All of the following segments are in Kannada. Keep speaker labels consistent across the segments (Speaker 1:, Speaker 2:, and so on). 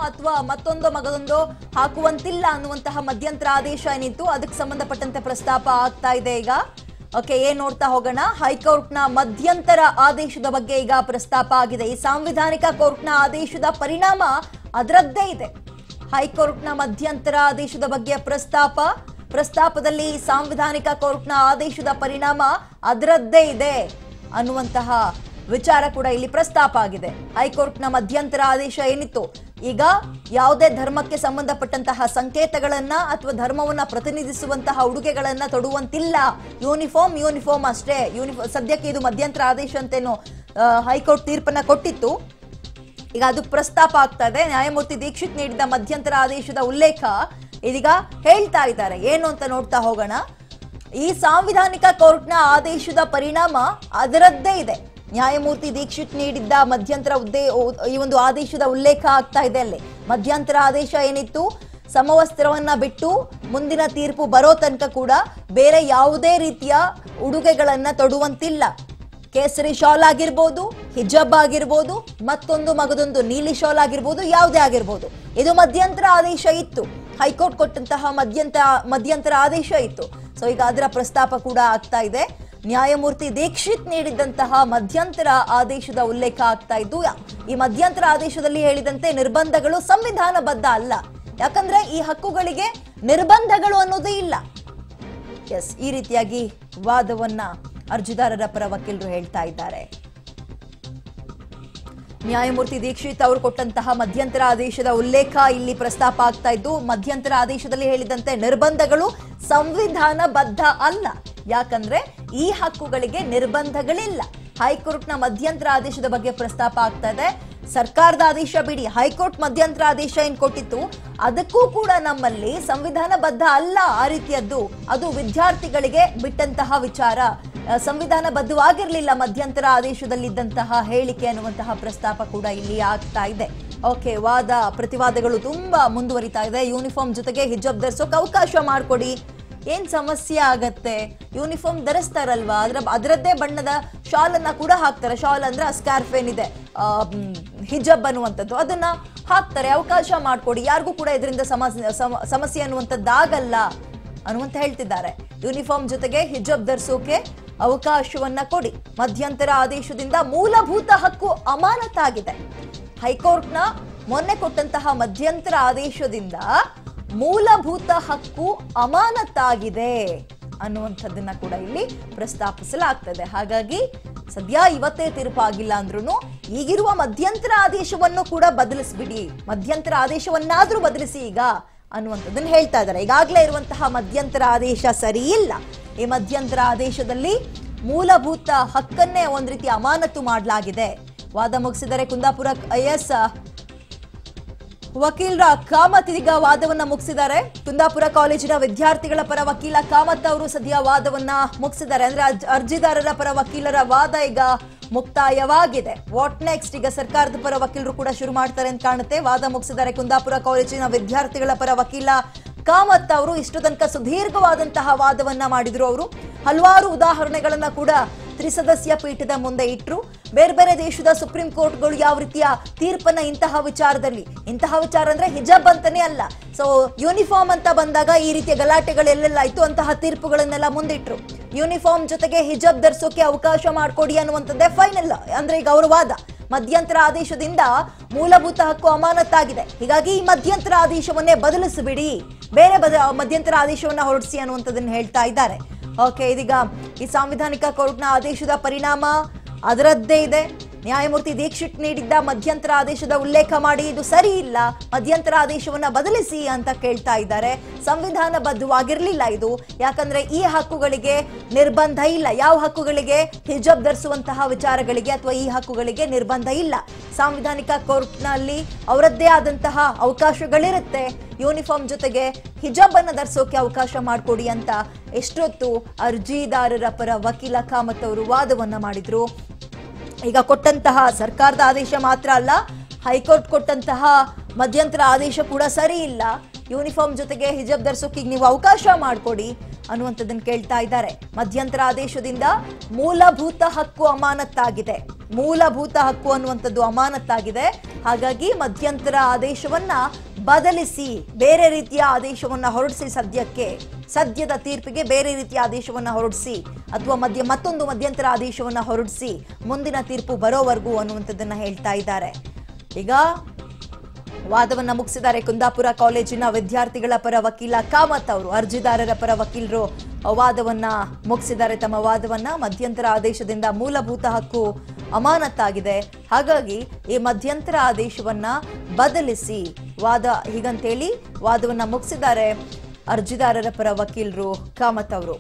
Speaker 1: ಅಥವಾ ಮತ್ತೊಂದೋ ಮಗದೊಂದೋ ಹಾಕುವಂತಿಲ್ಲ ಅನ್ನುವಂತಹ ಮಧ್ಯಂತರ ಆದೇಶ ಏನಿತ್ತು ಅದಕ್ಕೆ ಸಂಬಂಧಪಟ್ಟಂತೆ ಪ್ರಸ್ತಾಪ ಆಗ್ತಾ ಇದೆ ಈಗ ಓಕೆ ಏನ್ ನೋಡ್ತಾ ಹೋಗೋಣ ಹೈಕೋರ್ಟ್ನ ಮಧ್ಯಂತರ ಆದೇಶದ ಬಗ್ಗೆ ಈಗ ಪ್ರಸ್ತಾಪ ಆಗಿದೆ ಈ ಸಾಂವಿಧಾನಿಕ ಕೋರ್ಟ್ನ ಆದೇಶದ ಪರಿಣಾಮ ಅದರದ್ದೇ ಇದೆ ಹೈಕೋರ್ಟ್ನ ಮಧ್ಯಂತರ ಆದೇಶದ ಬಗ್ಗೆ ಪ್ರಸ್ತಾಪ ಪ್ರಸ್ತಾಪದಲ್ಲಿ ಸಾಂವಿಧಾನಿಕ ಕೋರ್ಟ್ನ ಆದೇಶದ ಪರಿಣಾಮ ಅದರದ್ದೇ ಇದೆ ಅನ್ನುವಂತಹ ವಿಚಾರ ಕೂಡ ಇಲ್ಲಿ ಪ್ರಸ್ತಾಪ ಆಗಿದೆ ಹೈಕೋರ್ಟ್ನ ಮಧ್ಯಂತರ ಆದೇಶ ಏನಿತ್ತು ಈಗ ಯಾವುದೇ ಧರ್ಮಕ್ಕೆ ಸಂಬಂಧಪಟ್ಟಂತಹ ಸಂಕೇತಗಳನ್ನ ಅಥವಾ ಧರ್ಮವನ್ನ ಪ್ರತಿನಿಧಿಸುವಂತಹ ಉಡುಗೆಗಳನ್ನ ತೊಡುವಂತಿಲ್ಲ ಯೂನಿಫಾರ್ಮ್ ಯೂನಿಫಾರ್ಮ್ ಅಷ್ಟೇ ಯೂನಿಫಾರ್ಮ್ ಸದ್ಯಕ್ಕೆ ಇದು ಮಧ್ಯಂತರ ಆದೇಶ ಅಂತೇನು ಆ, ಹೈಕೋರ್ಟ್ ತೀರ್ಪನ್ನ ಕೊಟ್ಟಿತ್ತು ಈಗ ಅದು ಪ್ರಸ್ತಾಪ ಆಗ್ತಾ ಇದೆ ನ್ಯಾಯಮೂರ್ತಿ ದೀಕ್ಷಿತ್ ನೀಡಿದ ಮಧ್ಯಂತರ ಆದೇಶದ ಉಲ್ಲೇಖ ಇದೀಗ ಹೇಳ್ತಾ ಇದ್ದಾರೆ ಏನು ಅಂತ ನೋಡ್ತಾ ಹೋಗೋಣ ಈ ಸಾಂವಿಧಾನಿಕ ಕೋರ್ಟ್ನ ಆದೇಶದ ಪರಿಣಾಮ ಅದರದ್ದೇ ಇದೆ ನ್ಯಾಯಮೂರ್ತಿ ದೀಕ್ಷಿತ್ ನೀಡಿದ್ದ ಮಧ್ಯಂತರ ಉದ್ದೇ ಈ ಒಂದು ಆದೇಶದ ಉಲ್ಲೇಖ ಆಗ್ತಾ ಇದೆ ಅಲ್ಲಿ ಮಧ್ಯಂತರ ಆದೇಶ ಏನಿತ್ತು ಸಮವಸ್ತ್ರವನ್ನ ಬಿಟ್ಟು ಮುಂದಿನ ತೀರ್ಪು ಬರೋ ತನಕ ಕೂಡ ಬೇರೆ ಯಾವುದೇ ರೀತಿಯ ಉಡುಗೆಗಳನ್ನ ತೊಡುವಂತಿಲ್ಲ ಕೇಸರಿ ಶಾಲ್ ಆಗಿರ್ಬೋದು ಹಿಜಬ್ ಆಗಿರ್ಬೋದು ಮತ್ತೊಂದು ಮಗದೊಂದು ನೀಲಿ ಶಾಲ್ ಆಗಿರ್ಬೋದು ಯಾವುದೇ ಆಗಿರ್ಬೋದು ಇದು ಮಧ್ಯಂತರ ಆದೇಶ ಇತ್ತು ಹೈಕೋರ್ಟ್ ಕೊಟ್ಟಂತಹ ಮಧ್ಯಂತರ ಮಧ್ಯಂತರ ಆದೇಶ ಇತ್ತು ಸೊ ಈಗ ಅದರ ಪ್ರಸ್ತಾಪ ಕೂಡ ಆಗ್ತಾ ಇದೆ ನ್ಯಾಯಮೂರ್ತಿ ದೀಕ್ಷಿತ್ ನೀಡಿದಂತಹ ಮಧ್ಯಂತರ ಆದೇಶದ ಉಲ್ಲೇಖ ಆಗ್ತಾ ಇದ್ದು ಈ ಮಧ್ಯಂತರ ಆದೇಶದಲ್ಲಿ ಹೇಳಿದಂತೆ ನಿರ್ಬಂಧಗಳು ಸಂವಿಧಾನಬದ್ಧ ಅಲ್ಲ ಯಾಕಂದ್ರೆ ಈ ಹಕ್ಕುಗಳಿಗೆ ನಿರ್ಬಂಧಗಳು ಅನ್ನೋದೇ ಇಲ್ಲ ಎಸ್ ಈ ರೀತಿಯಾಗಿ ವಾದವನ್ನ ಅರ್ಜಿದಾರರ ಪರ ವಕೀಲರು ಹೇಳ್ತಾ ಇದ್ದಾರೆ ನ್ಯಾಯಮೂರ್ತಿ ದೀಕ್ಷಿತ್ ಅವರು ಕೊಟ್ಟಂತಹ ಮಧ್ಯಂತರ ಆದೇಶದ ಉಲ್ಲೇಖ ಇಲ್ಲಿ ಪ್ರಸ್ತಾಪ ಆಗ್ತಾ ಇದ್ದು ಮಧ್ಯಂತರ ಆದೇಶದಲ್ಲಿ ಹೇಳಿದಂತೆ ನಿರ್ಬಂಧಗಳು ಸಂವಿಧಾನಬದ್ಧ ಅಲ್ಲ ಯಾಕಂದ್ರೆ ಈ ಹಕ್ಕುಗಳಿಗೆ ನಿರ್ಬಂಧಗಳಿಲ್ಲ ಹೈಕೋರ್ಟ್ನ ಮಧ್ಯಂತರ ಆದೇಶದ ಬಗ್ಗೆ ಪ್ರಸ್ತಾಪ ಆಗ್ತಾ ಇದೆ ಸರ್ಕಾರದ ಆದೇಶ ಬಿಡಿ ಹೈಕೋರ್ಟ್ ಮಧ್ಯಂತರ ಆದೇಶ ಏನ್ ಕೊಟ್ಟಿತ್ತು ಅದಕ್ಕೂ ಕೂಡ ನಮ್ಮಲ್ಲಿ ಸಂವಿಧಾನಬದ್ಧ ಅಲ್ಲ ಆ ರೀತಿಯದ್ದು ಅದು ವಿದ್ಯಾರ್ಥಿಗಳಿಗೆ ಬಿಟ್ಟಂತಹ ವಿಚಾರ ಆ, ಸಂವಿಧಾನಬದ್ಧವಾಗಿರ್ಲಿಲ್ಲ ಮಧ್ಯಂತರ ಆದೇಶದಲ್ಲಿದ್ದಂತಹ ಹೇಳಿಕೆ ಅನ್ನುವಂತಹ ಪ್ರಸ್ತಾಪ ಕೂಡ ಇಲ್ಲಿ ಆಗ್ತಾ ಇದೆ ಓಕೆ ವಾದ ಪ್ರತಿವಾದಗಳು ತುಂಬಾ ಮುಂದುವರಿತಾ ಇದೆ ಯೂನಿಫಾರ್ಮ್ ಜೊತೆಗೆ ಹಿಜಬ್ ಧರಿಸೋಕೆ ಅವಕಾಶ ಮಾಡಿಕೊಡಿ ಏನ್ ಸಮಸ್ಯೆ ಆಗತ್ತೆ ಯೂನಿಫಾರ್ಮ್ ಧರಿಸ್ತಾರಲ್ವಾ ಅದ್ರ ಅದರದ್ದೇ ಬಣ್ಣದ ಶಾಲ್ ಅನ್ನ ಕೂಡ ಹಾಕ್ತಾರೆ ಶಾಲ್ ಅಂದ್ರೆ ಸ್ಕಾರ್ಫ್ ಏನಿದೆ ಆ, ಮ್, ಹಿಜಬ್ ಅನ್ನುವಂಥದ್ದು ಅದನ್ನ ಹಾಕ್ತಾರೆ ಅವಕಾಶ ಮಾಡ್ಕೊಡಿ ಯಾರಿಗೂ ಕೂಡ ಇದರಿಂದ ಸಮಸ್ಯೆ ಸಮ- ಸಮಸ್ಯೆ ಅನ್ನುವಂಥದ್ದಾಗಲ್ಲ ಅನ್ನುವಂತ ಹೇಳ್ತಿದ್ದಾರೆ ಯೂನಿಫಾರ್ಮ್ ಜೊತೆಗೆ ಹಿಜಬ್ ಧರಿಸೋಕೆ ಅವಕಾಶವನ್ನ ಕೊಡಿ ಮಧ್ಯಂತರ ಆದೇಶದಿಂದ ಮೂಲಭೂತ ಹಕ್ಕು ಅಮಾನತಾಗಿದೆ ಹೈಕೋರ್ಟ್ನ ಮೊನ್ನೆ ಕೊಟ್ಟಂತಹ ಮಧ್ಯಂತರ ಆದೇಶದಿಂದ ಮೂಲಭೂತ ಹಕ್ಕು ಅಮಾನತಾಗಿದೆ ಅನ್ನುವಂಥದ್ದನ್ನ ಕೂಡ ಇಲ್ಲಿ ಪ್ರಸ್ತಾಪಿಸಲಾಗ್ತದೆ ಹಾಗಾಗಿ ಸದ್ಯ ಇವತ್ತೇ ತೀರ್ಪಾಗಿಲ್ಲ ಅಂದ್ರೂ ಈಗಿರುವ ಮಧ್ಯಂತರ ಆದೇಶವನ್ನು ಕೂಡ ಬದಲಿಸ್ಬಿಡಿ ಮಧ್ಯಂತರ ಆದೇಶವನ್ನಾದ್ರೂ ಬದಲಿಸಿ ಈಗ ಅನ್ನುವಂಥದ್ದನ್ನ ಹೇಳ್ತಾ ಇದ್ದಾರೆ ಈಗಾಗಲೇ ಇರುವಂತಹ ಮಧ್ಯಂತರ ಆದೇಶ ಸರಿ ಇಲ್ಲ ಈ ಮಧ್ಯಂತರ ಆದೇಶದಲ್ಲಿ ಮೂಲಭೂತ ಹಕ್ಕನ್ನೇ ಒಂದ್ ರೀತಿ ಅಮಾನತು ಮಾಡಲಾಗಿದೆ ವಾದ ಮುಗಿಸಿದರೆ ಕುಂದಾಪುರ ಐಎಸ್ ವಕೀಲರ ಕಾಮತ್ ಇದೀಗ ವಾದವನ್ನ ಮುಗಿಸಿದ್ದಾರೆ ಕುಂದಾಪುರ ಕಾಲೇಜಿನ ವಿದ್ಯಾರ್ಥಿಗಳ ಪರ ವಕೀಲ ಕಾಮತ್ ಅವರು ಸದ್ಯ ವಾದವನ್ನ ಮುಗಿಸಿದ್ದಾರೆ ಅಂದ್ರೆ ಅರ್ಜ್- ಅರ್ಜಿದಾರರ ಪರ ವಕೀಲರ ವಾದ ಈಗ ಮುಕ್ತಾಯವಾಗಿದೆ ವಾಟ್ ನೆಕ್ಸ್ಟ್ ಈಗ ಸರ್ಕಾರದ ಪರ ವಕೀಲರು ಕೂಡ ಶುರು ಮಾಡ್ತಾರೆ ಅಂತ ಕಾಣುತ್ತೆ ವಾದ ಮುಗಿಸಿದ್ದಾರೆ ಕುಂದಾಪುರ ಕಾಲೇಜಿನ ವಿದ್ಯಾರ್ಥಿಗಳ ಪರ ವಕೀಲ ಕಾಮತ್ ಅವರು ಇಷ್ಟು ತನಕ ಸುದೀರ್ಘವಾದಂತಹ ವಾದವನ್ನ ಮಾಡಿದ್ರು ಅವರು ಹಲವಾರು ಉದಾಹರಣೆಗಳನ್ನ ಕೂಡ ತ್ರಿಸದಸ್ಯ ಪೀಠದ ಮುಂದೆ ಇಟ್ರು ಬೇರೆ ಬೇರೆ ದೇಶದ ಸುಪ್ರೀಂ ಕೋರ್ಟ್ಗಳು ಯಾವ ರೀತಿಯ ತೀರ್ಪನ್ನ ಇಂತಹ ವಿಚಾರದಲ್ಲಿ ಇಂತಹ ವಿಚಾರ ಅಂದ್ರೆ ಹಿಜಾಬ್ ಅಂತಾನೆ ಅಲ್ಲ ಸೊ ಯೂನಿಫಾರ್ಮ್ ಅಂತ ಬಂದಾಗ ಈ ರೀತಿಯ ಗಲಾಟೆಗಳು ಎಲ್ಲೆಲ್ಲ ಇತ್ತು ಅಂತಹ ತೀರ್ಪುಗಳನ್ನೆಲ್ಲ ಮುಂದಿಟ್ರು ಯೂನಿಫಾರ್ಮ್ ಜೊತೆಗೆ ಹಿಜಾಬ್ ಧರಿಸೋಕೆ ಅವಕಾಶ ಮಾಡಿಕೊಡಿ ಅನ್ನುವಂಥದ್ದೇ ಫೈನಲ್ ಅಂದ್ರೆ ಈಗ ಅವರ ವಾದ ಮಧ್ಯಂತರ ಆದೇಶದಿಂದ ಮೂಲಭೂತ ಹಕ್ಕು ಅಮಾನತಾಗಿದೆ ಹೀಗಾಗಿ ಈ ಮಧ್ಯಂತರ ಆದೇಶವನ್ನೇ ಬದಲಿಸಿಬಿಡಿ ಬೇರೆ ಬದ ಮಧ್ಯಂತರ ಆದೇಶವನ್ನ ಹೊರಡಿಸಿ ಅನ್ನುವಂಥದ್ದನ್ನ ಹೇಳ್ತಾ ಇದ್ದಾರೆ ಓಕೆ ಇದೀಗ ಈ ಸಾಂವಿಧಾನಿಕ ಕೋರ್ಟ್ನ ಆದೇಶದ ಪರಿಣಾಮ ಅದರದ್ದೇ ಇದೆ ನ್ಯಾಯಮೂರ್ತಿ ದೀಕ್ಷಿತ್ ನೀಡಿದ್ದ ಮಧ್ಯಂತರ ಆದೇಶದ ಉಲ್ಲೇಖ ಮಾಡಿ ಇದು ಸರಿ ಇಲ್ಲ ಮಧ್ಯಂತರ ಆದೇಶವನ್ನ ಬದಲಿಸಿ ಅಂತ ಕೇಳ್ತಾ ಇದ್ದಾರೆ ಸಂವಿಧಾನಬದ್ಧವಾಗಿರ್ಲಿಲ್ಲ ಇದು ಯಾಕಂದ್ರೆ ಈ ಹಕ್ಕುಗಳಿಗೆ ನಿರ್ಬಂಧ ಇಲ್ಲ ಯಾವ ಹಕ್ಕುಗಳಿಗೆ ಹಿಜಬ್ ಧರಿಸುವಂತಹ ವಿಚಾರಗಳಿಗೆ ಅಥವಾ ಈ ಹಕ್ಕುಗಳಿಗೆ ನಿರ್ಬಂಧ ಇಲ್ಲ ಸಾಂವಿಧಾನಿಕ ಕೋರ್ಟ್ನಲ್ಲಿ ಅವರದ್ದೇ ಆದಂತಹ ಅವಕಾಶಗಳಿರುತ್ತೆ ಯೂನಿಫಾರ್ಮ್ ಜೊತೆಗೆ ಹಿಜಾಬ್ ಅನ್ನ ಧರಿಸೋಕೆ ಅವಕಾಶ ಮಾಡಿಕೊಡಿ ಅಂತ ಎಷ್ಟೊತ್ತು ಅರ್ಜಿದಾರರ ಪರ ವಕೀಲ ಕಾಮತ್ ಅವರು ವಾದವನ್ನ ಮಾಡಿದ್ರು ಈಗ ಕೊಟ್ಟಂತಹ ಸರ್ಕಾರದ ಆದೇಶ ಮಾತ್ರ ಅಲ್ಲ ಹೈಕೋರ್ಟ್ ಕೊಟ್ಟಂತಹ ಮಧ್ಯಂತರ ಆದೇಶ ಕೂಡ ಸರಿ ಇಲ್ಲ ಯೂನಿಫಾರ್ಮ್ ಜೊತೆಗೆ ಹಿಜಾಬ್ ಧರಿಸೋಕೆ ಈಗ ನೀವು ಅವಕಾಶ ಮಾಡಿಕೊಡಿ ಅನ್ನುವಂಥದ್ದನ್ನು ಕೇಳ್ತಾ ಇದ್ದಾರೆ ಮಧ್ಯಂತರ ಆದೇಶದಿಂದ ಮೂಲಭೂತ ಹಕ್ಕು ಅಮಾನತ್ತಾಗಿದೆ ಮೂಲಭೂತ ಹಕ್ಕು ಅನ್ನುವಂಥದ್ದು ಅಮಾನತ್ತಾಗಿದೆ ಹಾಗಾಗಿ ಮಧ್ಯಂತರ ಆದೇಶವನ್ನ ಬದಲಿಸಿ ಬೇರೆ ರೀತಿಯ ಆದೇಶವನ್ನ ಹೊರಡಿಸಿ ಸದ್ಯಕ್ಕೆ ಸದ್ಯದ ತೀರ್ಪಿಗೆ ಬೇರೆ ರೀತಿಯ ಆದೇಶವನ್ನ ಹೊರಡಿಸಿ ಅಥವಾ ಮಧ್ಯ ಮತ್ತೊಂದು ಮಧ್ಯಂತರ ಆದೇಶವನ್ನ ಹೊರಡಿಸಿ ಮುಂದಿನ ತೀರ್ಪು ಬರೋವರೆಗೂ ಅನ್ನುವಂಥದ್ದನ್ನ ಹೇಳ್ತಾ ಇದ್ದಾರೆ ಈಗ ವಾದವನ್ನ ಮುಗಿಸಿದ್ದಾರೆ ಕುಂದಾಪುರ ಕಾಲೇಜಿನ ವಿದ್ಯಾರ್ಥಿಗಳ ಪರ ವಕೀಲ ಕಾಮತ್ ಅವರು ಅರ್ಜಿದಾರರ ಪರ ವಕೀಲರು ವಾದವನ್ನ ಮುಗಿಸಿದ್ದಾರೆ ತಮ್ಮ ವಾದವನ್ನ ಮಧ್ಯಂತರ ಆದೇಶದಿಂದ ಮೂಲಭೂತ ಹಕ್ಕು ಅಮಾನತ್ತಾಗಿದೆ ಹಾಗಾಗಿ ಈ ಮಧ್ಯಂತರ ಆದೇಶವನ್ನ ಬದಲಿಸಿ ವಾದ ಹೀಗಂತೇಳಿ ವಾದವನ್ನ ಮುಗಿಸಿದ್ದಾರೆ ಅರ್ಜಿದಾರರ ಪರ ವಕೀಲರು ಕಾಮತ್ ಅವರು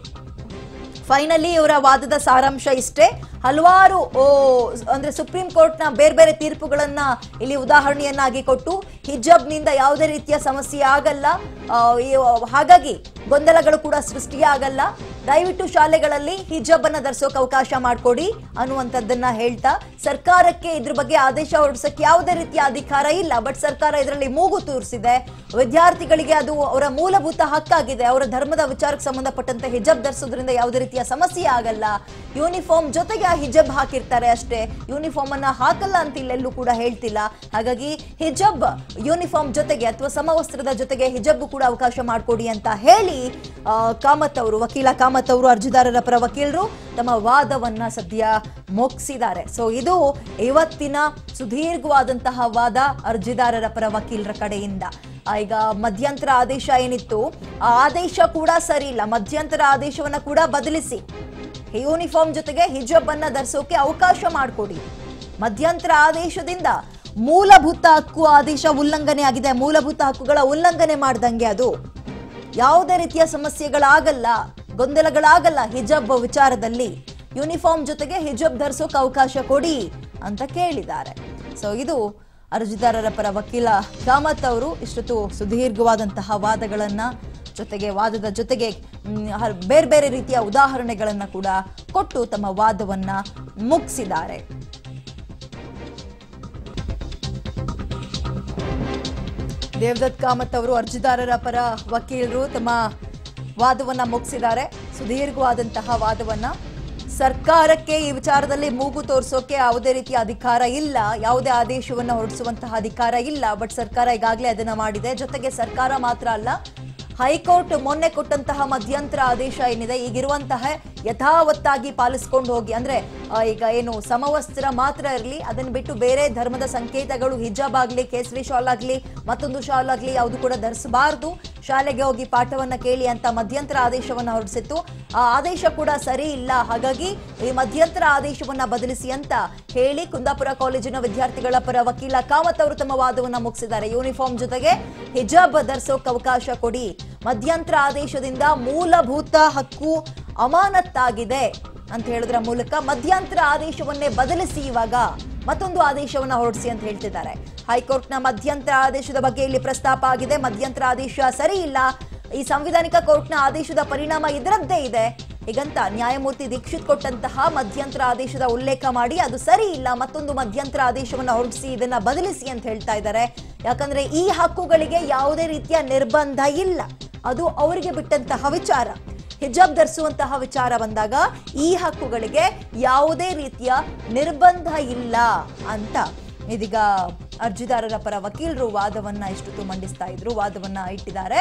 Speaker 1: ಫೈನಲಿ ಇವರ ವಾದದ ಸಾರಾಂಶ ಇಷ್ಟೇ ಹಲವಾರು ಓ ಅಂದ್ರೆ ಸುಪ್ರೀಂ ಕೋರ್ಟ್ನ ಬೇರೆ ಬೇರೆ ತೀರ್ಪುಗಳನ್ನ ಇಲ್ಲಿ ಉದಾಹರಣೆಯನ್ನಾಗಿ ಕೊಟ್ಟು ಹಿಜಬ್ನಿಂದ ಯಾವುದೇ ರೀತಿಯ ಸಮಸ್ಯೆ ಆಗಲ್ಲ ಆ, ಈ- ಹಾಗಾಗಿ ಗೊಂದಲಗಳು ಕೂಡ ಸೃಷ್ಟಿಯಾಗಲ್ಲ ದಯವಿಟ್ಟು ಶಾಲೆಗಳಲ್ಲಿ ಹಿಜಬ್ ಅನ್ನ ಧರಿಸೋಕೆ ಅವಕಾಶ ಮಾಡಿಕೊಡಿ ಅನ್ನುವಂಥದ್ದನ್ನ ಹೇಳ್ತಾ ಸರ್ಕಾರಕ್ಕೆ ಇದ್ರ ಬಗ್ಗೆ ಆದೇಶ ಹೊರಡಿಸಕ್ಕೆ ಯಾವುದೇ ರೀತಿಯ ಅಧಿಕಾರ ಇಲ್ಲ ಬಟ್ ಸರ್ಕಾರ ಇದರಲ್ಲಿ ಮೂಗು ತೂರಿಸಿದೆ ವಿದ್ಯಾರ್ಥಿಗಳಿಗೆ ಅದು ಅವರ ಮೂಲಭೂತ ಹಕ್ಕಾಗಿದೆ ಅವರ ಧರ್ಮದ ವಿಚಾರಕ್ಕೆ ಸಂಬಂಧಪಟ್ಟಂತೆ ಹಿಜಬ್ ಧರಿಸೋದ್ರಿಂದ ಯಾವುದೇ ರೀತಿಯ ಸಮಸ್ಯೆ ಆಗಲ್ಲ ಯೂನಿಫಾರ್ಮ್ ಜೊತೆಗೆ ಆ ಹಿಜಬ್ ಹಾಕಿರ್ತಾರೆ ಅಷ್ಟೇ ಯೂನಿಫಾರ್ಮ್ ಅನ್ನ ಹಾಕಲ್ಲ ಅಂತ ಇಲ್ಲೆಲ್ಲೂ ಕೂಡ ಹೇಳ್ತಿಲ್ಲ ಹಾಗಾಗಿ ಹಿಜಬ್ ಯೂನಿಫಾರ್ಮ್ ಜೊತೆಗೆ ಅಥವಾ ಸಮವಸ್ತ್ರದ ಜೊತೆಗೆ ಹಿಜಬ್ ಕೂಡ ಅವಕಾಶ ಮಾಡಿಕೊಡಿ ಅಂತ ಹೇಳಿ ಆ, ಕಾಮತ್ ಅವರು ವಕೀಲ ಕಾಮತ್ ಅವರು ಅರ್ಜಿದಾರರ ಪರ ವಕೀಲರು ತಮ್ಮ ವಾದವನ್ನ ಸದ್ಯ ಮುಗಿಸಿದ್ದಾರೆ ಸೊ ಇದು ಇವತ್ತಿನ ಸುದೀರ್ಘವಾದಂತಹ ವಾದ ಅರ್ಜಿದಾರರ ಪರ ವಕೀಲರ ಕಡೆಯಿಂದ ಆ, ಈಗ ಮಧ್ಯಂತರ ಆದೇಶ ಏನಿತ್ತು ಆ ಆದೇಶ ಕೂಡ ಸರಿ ಇಲ್ಲ ಮಧ್ಯಂತರ ಆದೇಶವನ್ನ ಕೂಡ ಬದಲಿಸಿ ಯೂನಿಫಾರ್ಮ್ ಜೊತೆಗೆ ಹಿಜಬ್ ಅನ್ನ ಧರಿಸೋಕೆ ಅವಕಾಶ ಮಾಡಿಕೊಡಿ ಮಧ್ಯಂತರ ಆದೇಶದಿಂದ ಮೂಲಭೂತ ಹಕ್ಕು ಆದೇಶ ಉಲ್ಲಂಘನೆ ಆಗಿದೆ ಮೂಲಭೂತ ಹಕ್ಕುಗಳ ಉಲ್ಲಂಘನೆ ಮಾಡ್ದಂಗೆ ಅದು ಯಾವುದೇ ರೀತಿಯ ಸಮಸ್ಯೆಗಳಾಗಲ್ಲ ಗೊಂದಲಗಳಾಗಲ್ಲ ಹಿಜಬ್ ವಿಚಾರದಲ್ಲಿ ಯೂನಿಫಾರ್ಮ್ ಜೊತೆಗೆ ಹಿಜಬ್ ಧರಿಸೋಕೆ ಅವಕಾಶ ಕೊಡಿ ಅಂತ ಕೇಳಿದ್ದಾರೆ ಸೊ ಇದು ಅರ್ಜಿದಾರರ ಪರ ವಕೀಲ ಕಾಮತ್ ಅವರು ಇಷ್ಟೊತ್ತು ಸುದೀರ್ಘವಾದಂತಹ ವಾದಗಳನ್ನ ಜೊತೆಗೆ ವಾದದ ಜೊತೆಗೆ ಮ್, ಹ- ಬೇರೆ ಬೇರೆ ರೀತಿಯ ಉದಾಹರಣೆಗಳನ್ನ ಕೂಡ ಕೊಟ್ಟು ತಮ್ಮ ವಾದವನ್ನ ಮುಗಿಸಿದ್ದಾರೆ ದೇವದತ್ ಕಾಮತ್ ಅವರು ಅರ್ಜಿದಾರರ ಪರ ವಕೀಲರು ತಮ್ಮ ವಾದವನ್ನ ಮುಗಿಸಿದ್ದಾರೆ ಸುದೀರ್ಘವಾದಂತಹ ವಾದವನ್ನ ಸರ್ಕಾರಕ್ಕೆ ಈ ವಿಚಾರದಲ್ಲಿ ಮೂಗು ತೋರಿಸೋಕೆ ಯಾವುದೇ ರೀತಿಯ ಅಧಿಕಾರ ಇಲ್ಲ ಯಾವುದೇ ಆದೇಶವನ್ನ ಹೊರಡಿಸುವಂತಹ ಅಧಿಕಾರ ಇಲ್ಲ ಬಟ್ ಸರ್ಕಾರ ಈಗಾಗಲೇ ಅದನ್ನ ಮಾಡಿದೆ ಜೊತೆಗೆ ಸರ್ಕಾರ ಮಾತ್ರ ಅಲ್ಲ ಹೈಕೋರ್ಟ್ ಮೊನ್ನೆ ಕೊಟ್ಟಂತಹ ಮಧ್ಯಂತರ ಆದೇಶ ಏನಿದೆ ಈಗಿರುವಂತಹ ಯಥಾವತ್ತಾಗಿ ಪಾಲಿಸ್ಕೊಂಡು ಹೋಗಿ ಅಂದ್ರೆ ಆ, ಈಗ ಏನು ಸಮವಸ್ತ್ರ ಮಾತ್ರ ಇರಲಿ ಅದನ್ನ ಬಿಟ್ಟು ಬೇರೆ ಧರ್ಮದ ಸಂಕೇತಗಳು ಹಿಜಾಬ್ ಆಗ್ಲಿ ಕೇಸರಿ ಶಾಲ್ ಆಗ್ಲಿ ಮತ್ತೊಂದು ಶಾಲ್ ಆಗ್ಲಿ ಯಾವುದು ಕೂಡ ಧರಿಸಬಾರದು ಶಾಲೆಗೆ ಹೋಗಿ ಪಾಠವನ್ನ ಕೇಳಿ ಅಂತ ಮಧ್ಯಂತರ ಆದೇಶವನ್ನ ಹೊರಡಿಸಿತ್ತು ಆ ಆದೇಶ ಕೂಡ ಸರಿ ಇಲ್ಲ ಹಾಗಾಗಿ ಈ ಮಧ್ಯಂತರ ಆದೇಶವನ್ನ ಬದಲಿಸಿ ಅಂತ ಹೇಳಿ ಕುಂದಾಪುರ ಕಾಲೇಜಿನ ವಿದ್ಯಾರ್ಥಿಗಳ ಪರ ವಕೀಲ ಕಾಮತ್ ಅವರು ತಮ್ಮ ವಾದವನ್ನ ಮುಗಿಸಿದ್ದಾರೆ ಯೂನಿಫಾರ್ಮ್ ಜೊತೆಗೆ ಹಿಜಾಬ್ ಧರಿಸೋಕೆ ಅವಕಾಶ ಕೊಡಿ ಮಧ್ಯಂತರ ಆದೇಶದಿಂದ ಮೂಲಭೂತ ಹಕ್ಕು ಅಮಾನತ್ತಾಗಿದೆ ಅಂತ ಹೇಳೋದ್ರ ಮೂಲಕ ಮಧ್ಯಂತರ ಆದೇಶವನ್ನೇ ಬದಲಿಸಿ ಇವಾಗ ಮತ್ತೊಂದು ಆದೇಶವನ್ನ ಹೊರಡಿಸಿ ಅಂತ ಹೇಳ್ತಿದ್ದಾರೆ ಹೈಕೋರ್ಟ್ನ ಮಧ್ಯಂತರ ಆದೇಶದ ಬಗ್ಗೆ ಇಲ್ಲಿ ಪ್ರಸ್ತಾಪ ಆಗಿದೆ ಮಧ್ಯಂತರ ಆದೇಶ ಸರಿ ಇಲ್ಲ ಈ ಸಂವಿಧಾನಿಕ ಕೋರ್ಟ್ನ ಆದೇಶದ ಪರಿಣಾಮ ಇದರದ್ದೇ ಇದೆ ಹೀಗಂತ ನ್ಯಾಯಮೂರ್ತಿ ದೀಕ್ಷಿತ್ ಕೊಟ್ಟಂತಹ ಮಧ್ಯಂತರ ಆದೇಶದ ಉಲ್ಲೇಖ ಮಾಡಿ ಅದು ಸರಿ ಇಲ್ಲ ಮತ್ತೊಂದು ಮಧ್ಯಂತರ ಆದೇಶವನ್ನ ಹೊರಡಿಸಿ ಇದನ್ನ ಬದಲಿಸಿ ಅಂತ ಹೇಳ್ತಾ ಇದ್ದಾರೆ ಯಾಕಂದ್ರೆ ಈ ಹಕ್ಕುಗಳಿಗೆ ಯಾವುದೇ ರೀತಿಯ ನಿರ್ಬಂಧ ಇಲ್ಲ ಅದು ಅವರಿಗೆ ಬಿಟ್ಟಂತಹ ವಿಚಾರ ಹಿಜಾಬ್ ಧರಿಸುವಂತಹ ವಿಚಾರ ಬಂದಾಗ ಈ ಹಕ್ಕುಗಳಿಗೆ ಯಾವುದೇ ರೀತಿಯ ನಿರ್ಬಂಧ ಇಲ್ಲ ಅಂತ ಇದೀಗ ಅರ್ಜಿದಾರರ ಪರ ವಕೀಲರು ವಾದವನ್ನ ಇಷ್ಟೊತ್ತು ಮಂಡಿಸ್ತಾ ಇದ್ರು ವಾದವನ್ನ ಇಟ್ಟಿದ್ದಾರೆ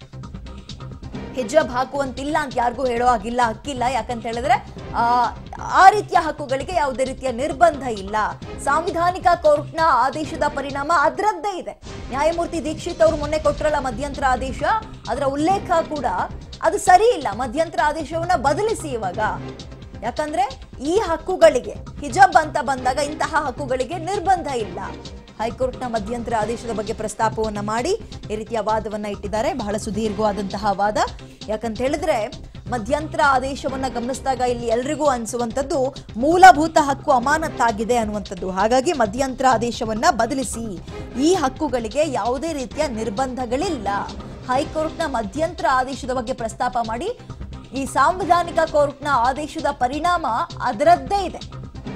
Speaker 1: ಹಿಜಾಬ್ ಹಾಕುವಂತಿಲ್ಲ ಅಂತ ಯಾರಿಗೂ ಹೇಳೋ ಹಾಗಿಲ್ಲ ಹಕ್ಕಿಲ್ಲ ಯಾಕಂತ ಹೇಳಿದ್ರೆ ಆ ಆ ರೀತಿಯ ಹಕ್ಕುಗಳಿಗೆ ಯಾವುದೇ ರೀತಿಯ ನಿರ್ಬಂಧ ಇಲ್ಲ ಸಾಂವಿಧಾನಿಕ ಕೋರ್ಟ್ನ ಆದೇಶದ ಪರಿಣಾಮ ಅದರದ್ದೇ ಇದೆ ನ್ಯಾಯಮೂರ್ತಿ ದೀಕ್ಷಿತ್ ಅವರು ಮೊನ್ನೆ ಕೊಟ್ಟರಲ್ಲ ಮಧ್ಯಂತರ ಆದೇಶ ಅದರ ಉಲ್ಲೇಖ ಕೂಡ ಅದು ಸರಿ ಇಲ್ಲ ಮಧ್ಯಂತರ ಆದೇಶವನ್ನ ಬದಲಿಸಿ ಇವಾಗ ಯಾಕಂದ್ರೆ ಈ ಹಕ್ಕುಗಳಿಗೆ ಹಿಜಾಬ್ ಅಂತ ಬಂದಾಗ ಇಂತಹ ಹಕ್ಕುಗಳಿಗೆ ನಿರ್ಬಂಧ ಇಲ್ಲ ಹೈಕೋರ್ಟ್ನ ಮಧ್ಯಂತರ ಆದೇಶದ ಬಗ್ಗೆ ಪ್ರಸ್ತಾಪವನ್ನ ಮಾಡಿ ಈ ರೀತಿಯ ವಾದವನ್ನ ಇಟ್ಟಿದ್ದಾರೆ ಬಹಳ ಸುದೀರ್ಘವಾದಂತಹ ವಾದ ಯಾಕಂತ ಹೇಳಿದ್ರೆ ಮಧ್ಯಂತರ ಆದೇಶವನ್ನ ಗಮನಿಸಿದಾಗ ಇಲ್ಲಿ ಎಲ್ರಿಗೂ ಅನಿಸುವಂಥದ್ದು ಮೂಲಭೂತ ಹಕ್ಕು ಅಮಾನತ್ತಾಗಿದೆ ಅನ್ನುವಂಥದ್ದು ಹಾಗಾಗಿ ಮಧ್ಯಂತರ ಆದೇಶವನ್ನ ಬದಲಿಸಿ ಈ ಹಕ್ಕುಗಳಿಗೆ ಯಾವುದೇ ರೀತಿಯ ನಿರ್ಬಂಧಗಳಿಲ್ಲ ಹೈಕೋರ್ಟ್ನ ಮಧ್ಯಂತರ ಆದೇಶದ ಬಗ್ಗೆ ಪ್ರಸ್ತಾಪ ಮಾಡಿ ಈ ಸಾಂವಿಧಾನಿಕ ಕೋರ್ಟ್ನ ಆದೇಶದ ಪರಿಣಾಮ ಅದರದ್ದೇ ಇದೆ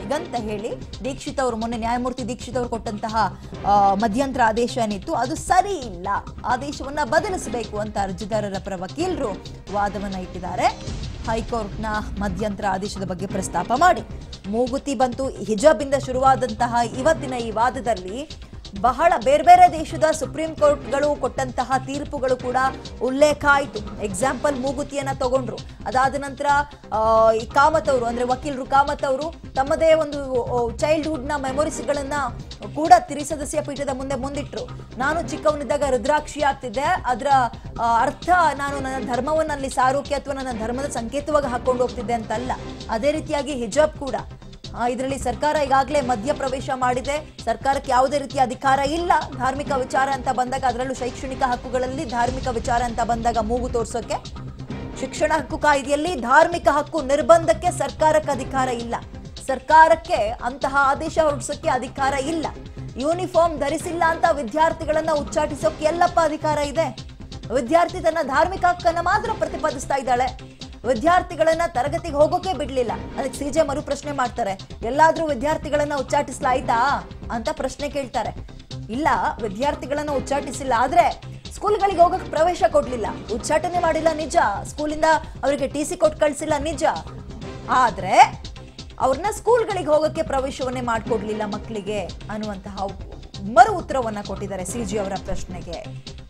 Speaker 1: ಹೀಗಂತ ಹೇಳಿ ದೀಕ್ಷಿತ್ ಅವರು ಮೊನ್ನೆ ನ್ಯಾಯಮೂರ್ತಿ ದೀಕ್ಷಿತ್ ಅವರು ಕೊಟ್ಟಂತಹ ಆ, ಮಧ್ಯಂತರ ಆದೇಶ ಏನಿತ್ತು ಅದು ಸರಿ ಇಲ್ಲ ಆದೇಶವನ್ನ ಬದಲಿಸಬೇಕು ಅಂತ ಅರ್ಜಿದಾರರ ಪರ ವಕೀಲರು ವಾದವನ್ನ ಇಟ್ಟಿದ್ದಾರೆ ಹೈಕೋರ್ಟ್ನ ಮಧ್ಯಂತರ ಆದೇಶದ ಬಗ್ಗೆ ಪ್ರಸ್ತಾಪ ಮಾಡಿ ಮೂಗುತಿ ಬಂತು ಹಿಜಾಬ್ ಇಂದ ಶುರುವಾದಂತಹ ಇವತ್ತಿನ ಈ ವಾದದಲ್ಲಿ ಬಹಳ ಬೇರೆ ಬೇರೆ ದೇಶದ ಸುಪ್ರೀಂ ಕೋರ್ಟ್ಗಳು ಕೊಟ್ಟಂತಹ ತೀರ್ಪುಗಳು ಕೂಡ ಉಲ್ಲೇಖ ಆಯಿತು ಎಕ್ಸಾಂಪಲ್ ಮೂಗುತಿಯನ್ನ ತಗೊಂಡ್ರು ಅದಾದ ನಂತರ ಆ, ಈ ಕಾಮತ್ ಅವರು ಅಂದ್ರೆ ವಕೀಲರು ಕಾಮತ್ ಅವರು ತಮ್ಮದೇ ಒಂದು ಚೈಲ್ಡ್ಹುಡ್ ನ ಮೆಮೊರೀಸ್ಗಳನ್ನ ಕೂಡ ತ್ರಿಸದಸ್ಯ ಪೀಠದ ಮುಂದೆ ಮುಂದಿಟ್ರು ನಾನು ಚಿಕ್ಕವನಿದ್ದಾಗ ರುದ್ರಾಕ್ಷಿ ಆಗ್ತಿದ್ದೆ ಅದರ ಆ, ಅರ್ಥ ನಾನು ನನ್ನ ಧರ್ಮವನ್ನು ಅಲ್ಲಿ ಸಾರೋಕೆ ಅಥವಾ ನನ್ನ ಧರ್ಮದ ಸಂಕೇತವಾಗಿ ಹಾಕೊಂಡು ಹೋಗ್ತಿದ್ದೆ ಅಂತಲ್ಲ ಅದೇ ರೀತಿಯಾಗಿ ಹಿಜಾಬ್ ಕೂಡ ಇದರಲ್ಲಿ ಸರ್ಕಾರ ಈಗಾಗಲೇ ಮಧ್ಯ ಪ್ರವೇಶ ಮಾಡಿದೆ ಸರ್ಕಾರಕ್ಕೆ ಯಾವುದೇ ರೀತಿಯ ಅಧಿಕಾರ ಇಲ್ಲ ಧಾರ್ಮಿಕ ವಿಚಾರ ಅಂತ ಬಂದಾಗ ಅದರಲ್ಲೂ ಶೈಕ್ಷಣಿಕ ಹಕ್ಕುಗಳಲ್ಲಿ ಧಾರ್ಮಿಕ ವಿಚಾರ ಅಂತ ಬಂದಾಗ ಮೂಗು ತೋರ್ಸೋಕೆ ಶಿಕ್ಷಣ ಹಕ್ಕು ಕಾಯ್ದೆಯಲ್ಲಿ ಧಾರ್ಮಿಕ ಹಕ್ಕು ನಿರ್ಬಂಧಕ್ಕೆ ಸರ್ಕಾರಕ್ಕೆ ಅಧಿಕಾರ ಇಲ್ಲ ಸರ್ಕಾರಕ್ಕೆ ಅಂತಹ ಆದೇಶ ಹೊರಡಿಸೋಕೆ ಅಧಿಕಾರ ಇಲ್ಲ ಯೂನಿಫಾರ್ಮ್ ಧರಿಸಿಲ್ಲ ಅಂತ ವಿದ್ಯಾರ್ಥಿಗಳನ್ನ ಉಚ್ಚಾಟಿಸೋಕೆ ಎಲ್ಲಪ್ಪ ಅಧಿಕಾರ ಇದೆ ವಿದ್ಯಾರ್ಥಿ ತನ್ನ ಧಾರ್ಮಿಕ ಹಕ್ಕನ್ನ ಮಾತ್ರ ಪ್ರತಿಪಾದಿಸ್ತಾ ಇದ್ದಾಳೆ ವಿದ್ಯಾರ್ಥಿಗಳನ್ನ ತರಗತಿಗೆ ಹೋಗೋಕೆ ಬಿಡ್ಲಿಲ್ಲ ಅದಕ್ಕೆ ಸಿಜೆ ಮರು ಪ್ರಶ್ನೆ ಮಾಡ್ತಾರೆ ಎಲ್ಲಾದ್ರೂ ವಿದ್ಯಾರ್ಥಿಗಳನ್ನ ಉಚ್ಚಾಟಿಸ್ಲಾಯ್ತಾ ಅಂತ ಪ್ರಶ್ನೆ ಕೇಳ್ತಾರೆ ಇಲ್ಲ ವಿದ್ಯಾರ್ಥಿಗಳನ್ನ ಉಚ್ಚಾಟಿಸಿಲ್ಲ ಆದ್ರೆ ಸ್ಕೂಲ್ಗಳಿಗೆ ಹೋಗಕ್ಕೆ ಪ್ರವೇಶ ಕೊಡ್ಲಿಲ್ಲ ಉಚ್ಚಾಟನೆ ಮಾಡಿಲ್ಲ ನಿಜ ಸ್ಕೂಲಿಂದ ಅವರಿಗೆ ಟಿ ಸಿ ಕೊಟ್ಟು ಕಳ್ಸಿಲ್ಲ ನಿಜ ಆದ್ರೆ ಅವ್ರನ್ನ ಸ್ಕೂಲ್ಗಳಿಗೆ ಹೋಗಕ್ಕೆ ಪ್ರವೇಶವನ್ನೇ ಮಾಡ್ಕೊಡ್ಲಿಲ್ಲ ಮಕ್ಕಳಿಗೆ ಅನ್ನುವಂತಹ ಮರು ಉತ್ತರವನ್ನ ಕೊಟ್ಟಿದ್ದಾರೆ ಸಿ ಜಿ ಅವರ ಪ್ರಶ್ನೆಗೆ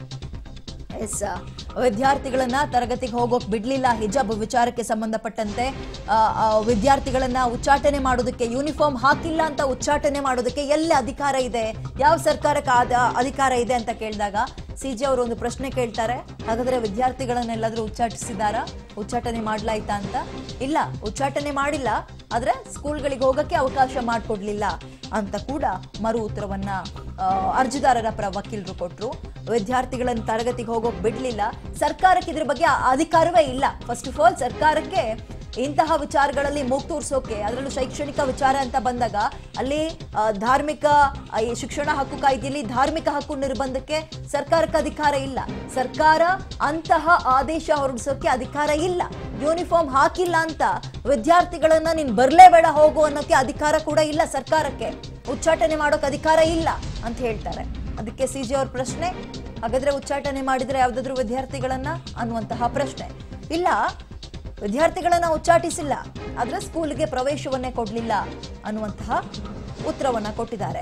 Speaker 1: ಎಸ್ ವಿದ್ಯಾರ್ಥಿಗಳನ್ನ ತರಗತಿಗೆ ಹೋಗೋಕ್ ಬಿಡ್ಲಿಲ್ಲ ಹಿಜಾಬ್ ವಿಚಾರಕ್ಕೆ ಸಂಬಂಧಪಟ್ಟಂತೆ ಆ, ಆ, ವಿದ್ಯಾರ್ಥಿಗಳನ್ನ ಉಚ್ಚಾಟನೆ ಮಾಡೋದಕ್ಕೆ ಯೂನಿಫಾರ್ಮ್ ಹಾಕಿಲ್ಲ ಅಂತ ಉಚ್ಚಾಟನೆ ಮಾಡೋದಕ್ಕೆ ಎಲ್ಲಿ ಅಧಿಕಾರ ಇದೆ ಯಾವ ಸರ್ಕಾರಕ್ಕೆ ಆದ ಅಧಿಕಾರ ಇದೆ ಅಂತ ಕೇಳಿದಾಗ ಸಿ ಜಿ ಅವರು ಒಂದು ಪ್ರಶ್ನೆ ಕೇಳ್ತಾರೆ ಹಾಗಾದ್ರೆ ವಿದ್ಯಾರ್ಥಿಗಳನ್ನೆಲ್ಲಾದ್ರೂ ಉಚ್ಚಾಟಿಸಿದಾರಾ ಉಚ್ಚಾಟನೆ ಮಾಡ್ಲಾಯ್ತಾ ಅಂತ ಇಲ್ಲ ಉಚ್ಚಾಟನೆ ಮಾಡಿಲ್ಲ ಆದ್ರೆ ಸ್ಕೂಲ್ಗಳಿಗೆ ಹೋಗಕ್ಕೆ ಅವಕಾಶ ಮಾಡಿಕೊಡ್ಲಿಲ್ಲ ಅಂತ ಕೂಡ ಮರು ಉತ್ತರವನ್ನ ಆ, ಅರ್ಜಿದಾರರ ಪರ ವಕೀಲರು ಕೊಟ್ರು ವಿದ್ಯಾರ್ಥಿಗಳನ್ನ ತರಗತಿಗೆ ಹೋಗೋಕ್ ಬಿಡ್ಲಿಲ್ಲ ಸರ್ಕಾರಕ್ಕೆ ಇದ್ರ ಬಗ್ಗೆ ಆ- ಅಧಿಕಾರವೇ ಇಲ್ಲ ಫಸ್ಟ್ ಆಫ್ ಆಲ್ ಸರ್ಕಾರಕ್ಕೆ ಇಂತಹ ವಿಚಾರಗಳಲ್ಲಿ ಮೂಗ್ ತೋರ್ಸೋಕೆ ಅದರಲ್ಲೂ ಶೈಕ್ಷಣಿಕ ವಿಚಾರ ಅಂತ ಬಂದಾಗ ಅಲ್ಲಿ ಆ, ಧಾರ್ಮಿಕ ಆ, ಈ ಶಿಕ್ಷಣ ಹಕ್ಕು ಕಾಯ್ದೆಯಲ್ಲಿ ಧಾರ್ಮಿಕ ಹಕ್ಕು ನಿರ್ಬಂಧಕ್ಕೆ ಸರ್ಕಾರಕ್ಕೆ ಅಧಿಕಾರ ಇಲ್ಲ ಸರ್ಕಾರ ಅಂತಹ ಆದೇಶ ಹೊರಡಿಸೋಕೆ ಅಧಿಕಾರ ಇಲ್ಲ ಯೂನಿಫಾರ್ಮ್ ಹಾಕಿಲ್ಲ ಅಂತ ವಿದ್ಯಾರ್ಥಿಗಳನ್ನ ನೀನ್ ಬರ್ಲೇಬೇಡ ಹೋಗು ಅನ್ನೋಕೆ ಅಧಿಕಾರ ಕೂಡ ಇಲ್ಲ ಸರ್ಕಾರಕ್ಕೆ ಉಚ್ಚಾಟನೆ ಮಾಡೋಕೆ ಅಧಿಕಾರ ಇಲ್ಲ ಅಂತ ಹೇಳ್ತಾರೆ ಅದಕ್ಕೆ ಸಿ ಜಿ ಅವ್ರ ಪ್ರಶ್ನೆ ಹಾಗಾದ್ರೆ ಉಚ್ಚಾಟನೆ ಮಾಡಿದ್ರೆ ಯಾವ್ದಾದ್ರು ವಿದ್ಯಾರ್ಥಿಗಳನ್ನ ಅನ್ನುವಂತಹ ಪ್ರಶ್ನೆ ಇಲ್ಲ ವಿದ್ಯಾರ್ಥಿಗಳನ್ನ ಉಚ್ಚಾಟಿಸಿಲ್ಲ ಆದ್ರೆ ಸ್ಕೂಲ್ಗೆ ಪ್ರವೇಶವನ್ನೇ ಕೊಡ್ಲಿಲ್ಲ ಅನ್ನುವಂತಹ ಉತ್ತರವನ್ನ ಕೊಟ್ಟಿದ್ದಾರೆ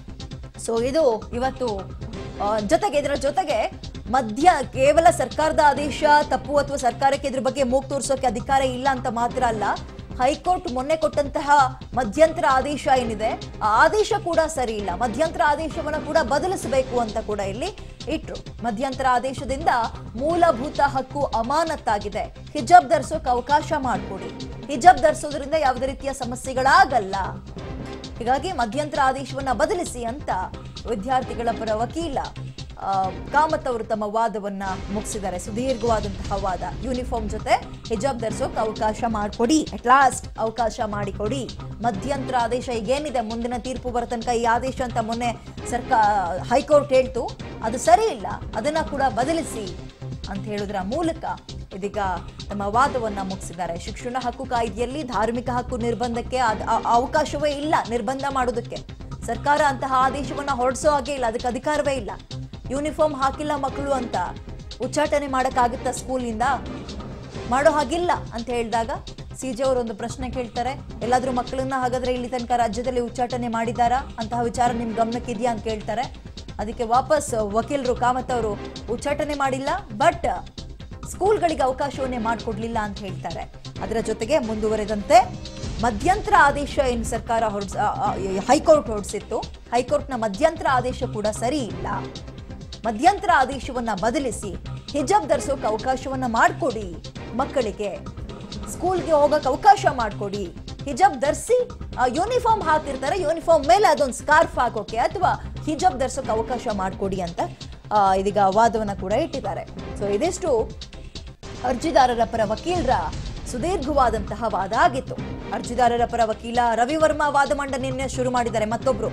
Speaker 1: ಸೊ ಇದು ಇವತ್ತು ಆ, ಜೊತೆಗೆ ಇದರ ಜೊತೆಗೆ ಮಧ್ಯ ಕೇವಲ ಸರ್ಕಾರದ ಆದೇಶ ತಪ್ಪು ಅಥವಾ ಸರ್ಕಾರಕ್ಕೆ ಇದ್ರ ಬಗ್ಗೆ ಮೂಗ್ ತೋರಿಸೋಕೆ ಅಧಿಕಾರ ಇಲ್ಲ ಅಂತ ಮಾತ್ರ ಅಲ್ಲ ಹೈಕೋರ್ಟ್ ಮೊನ್ನೆ ಕೊಟ್ಟಂತಹ ಮಧ್ಯಂತರ ಆದೇಶ ಏನಿದೆ ಆ ಆದೇಶ ಕೂಡ ಸರಿ ಇಲ್ಲ ಮಧ್ಯಂತರ ಆದೇಶವನ್ನ ಕೂಡ ಬದಲಿಸಬೇಕು ಅಂತ ಕೂಡ ಇಲ್ಲಿ ಇಟ್ರು ಮಧ್ಯಂತರ ಆದೇಶದಿಂದ ಮೂಲಭೂತ ಹಕ್ಕು ಅಮಾನತ್ತಾಗಿದೆ ಹಿಜಾಬ್ ಧರಿಸೋಕೆ ಅವಕಾಶ ಮಾಡಿಕೊಡಿ ಹಿಜಾಬ್ ಧರಿಸೋದ್ರಿಂದ ಯಾವುದೇ ರೀತಿಯ ಸಮಸ್ಯೆಗಳಾಗಲ್ಲ ಹೀಗಾಗಿ ಮಧ್ಯಂತರ ಆದೇಶವನ್ನ ಬದಲಿಸಿ ಅಂತ ವಿದ್ಯಾರ್ಥಿಗಳ ಪರ ವಕೀಲ ಆ, ಕಾಮತ್ ಅವರು ತಮ್ಮ ವಾದವನ್ನ ಮುಗಿಸಿದ್ದಾರೆ ಸುದೀರ್ಘವಾದಂತಹ ವಾದ ಯೂನಿಫಾರ್ಮ್ ಜೊತೆ ಹಿಜಾಬ್ ಧರಿಸೋಕೆ ಅವಕಾಶ ಮಾಡಿಕೊಡಿ ಅಟ್ ಲಾಸ್ಟ್ ಅವಕಾಶ ಮಾಡಿಕೊಡಿ ಮಧ್ಯಂತರ ಆದೇಶ ಈಗೇನಿದೆ ಮುಂದಿನ ತೀರ್ಪು ಬರೋ ತನಕ ಈ ಆದೇಶ ಅಂತ ಮೊನ್ನೆ ಸರ್ಕಾರ ಹೈಕೋರ್ಟ್ ಹೇಳ್ತು ಅದು ಸರಿ ಇಲ್ಲ ಅದನ್ನ ಕೂಡ ಬದಲಿಸಿ ಅಂತ ಹೇಳುವುದರ ಮೂಲಕ ಇದೀಗ ತಮ್ಮ ವಾದವನ್ನ ಮುಗಿಸಿದ್ದಾರೆ ಶಿಕ್ಷಣ ಹಕ್ಕು ಕಾಯ್ದೆಯಲ್ಲಿ ಧಾರ್ಮಿಕ ಹಕ್ಕು ನಿರ್ಬಂಧಕ್ಕೆ ಅದ್- ಆ- ಅವಕಾಶವೇ ಇಲ್ಲ ನಿರ್ಬಂಧ ಮಾಡೋದಕ್ಕೆ ಸರ್ಕಾರ ಅಂತಹ ಆದೇಶವನ್ನ ಹೊರಡಿಸೋ ಹಾಗೆ ಇಲ್ಲ ಅದಕ್ಕೆ ಅಧಿಕಾರವೇ ಇಲ್ಲ ಯೂನಿಫಾರ್ಮ್ ಹಾಕಿಲ್ಲ ಮಕ್ಕಳು ಅಂತ ಉಚ್ಚಾಟನೆ ಮಾಡಕ್ಕಾಗುತ್ತಾ ಸ್ಕೂಲಿಂದ ಮಾಡೋ ಹಾಗಿಲ್ಲ ಅಂತ ಹೇಳಿದಾಗ ಸಿ ಜೆ ಅವರು ಒಂದು ಪ್ರಶ್ನೆ ಕೇಳ್ತಾರೆ ಎಲ್ಲಾದ್ರೂ ಮಕ್ಕಳನ್ನ ಹಾಗಾದ್ರೆ ಇಲ್ಲಿ ತನಕ ರಾಜ್ಯದಲ್ಲಿ ಉಚ್ಚಾಟನೆ ಮಾಡಿದಾರಾ ಅಂತಹ ವಿಚಾರ ನಿಮ್ ಗಮನಕ್ಕಿದೆಯಾ ಅಂತ ಕೇಳ್ತಾರೆ ಅದಕ್ಕೆ ವಾಪಸ್ ವಕೀಲರು ಕಾಮತ್ ಅವರು ಉಚ್ಚಾಟನೆ ಮಾಡಿಲ್ಲ ಬಟ್ ಸ್ಕೂಲ್ಗಳಿಗೆ ಅವಕಾಶವನ್ನೇ ಮಾಡಿಕೊಡ್ಲಿಲ್ಲ ಅಂತ ಹೇಳ್ತಾರೆ ಅದರ ಜೊತೆಗೆ ಮುಂದುವರೆದಂತೆ ಮಧ್ಯಂತರ ಆದೇಶ ಏನು ಸರ್ಕಾರ ಹೊರಡ್ಸ ಆ, ಆ, ಹೈಕೋರ್ಟ್ ಹೊರಡಿಸಿತ್ತು ಹೈಕೋರ್ಟ್ನ ಮಧ್ಯಂತರ ಆದೇಶ ಕೂಡ ಸರಿ ಇಲ್ಲ ಮಧ್ಯಂತರ ಆದೇಶವನ್ನ ಬದಲಿಸಿ ಹಿಜಾಬ್ ಧರಿಸೋಕೆ ಅವಕಾಶವನ್ನ ಮಾಡಿಕೊಡಿ ಮಕ್ಕಳಿಗೆ ಸ್ಕೂಲ್ಗೆ ಹೋಗಕ್ಕೆ ಅವಕಾಶ ಮಾಡಿಕೊಡಿ ಹಿಜಾಬ್ ಧರಿಸಿ ಯೂನಿಫಾರ್ಮ್ ಹಾಕಿರ್ತಾರೆ ಯೂನಿಫಾರ್ಮ್ ಮೇಲೆ ಅದೊಂದು ಸ್ಕಾರ್ಫ್ ಹಾಕೋಕೆ ಅಥವಾ ಹಿಜಾಬ್ ಧರಿಸೋಕೆ ಅವಕಾಶ ಮಾಡಿಕೊಡಿ ಅಂತ ಆ, ಇದೀಗ ವಾದವನ್ನ ಕೂಡ ಇಟ್ಟಿದ್ದಾರೆ ಸೊ ಇದಿಷ್ಟು ಅರ್ಜಿದಾರರ ಪರ ವಕೀಲರ ಸುದೀರ್ಘವಾದಂತಹ ವಾದ ಆಗಿತ್ತು ಅರ್ಜಿದಾರರ ಪರ ವಕೀಲ ರವಿವರ್ಮ ವಾದ ಮಂಡನೆಯನ್ನ ಶುರು ಮಾಡಿದ್ದಾರೆ ಮತ್ತೊಬ್ರು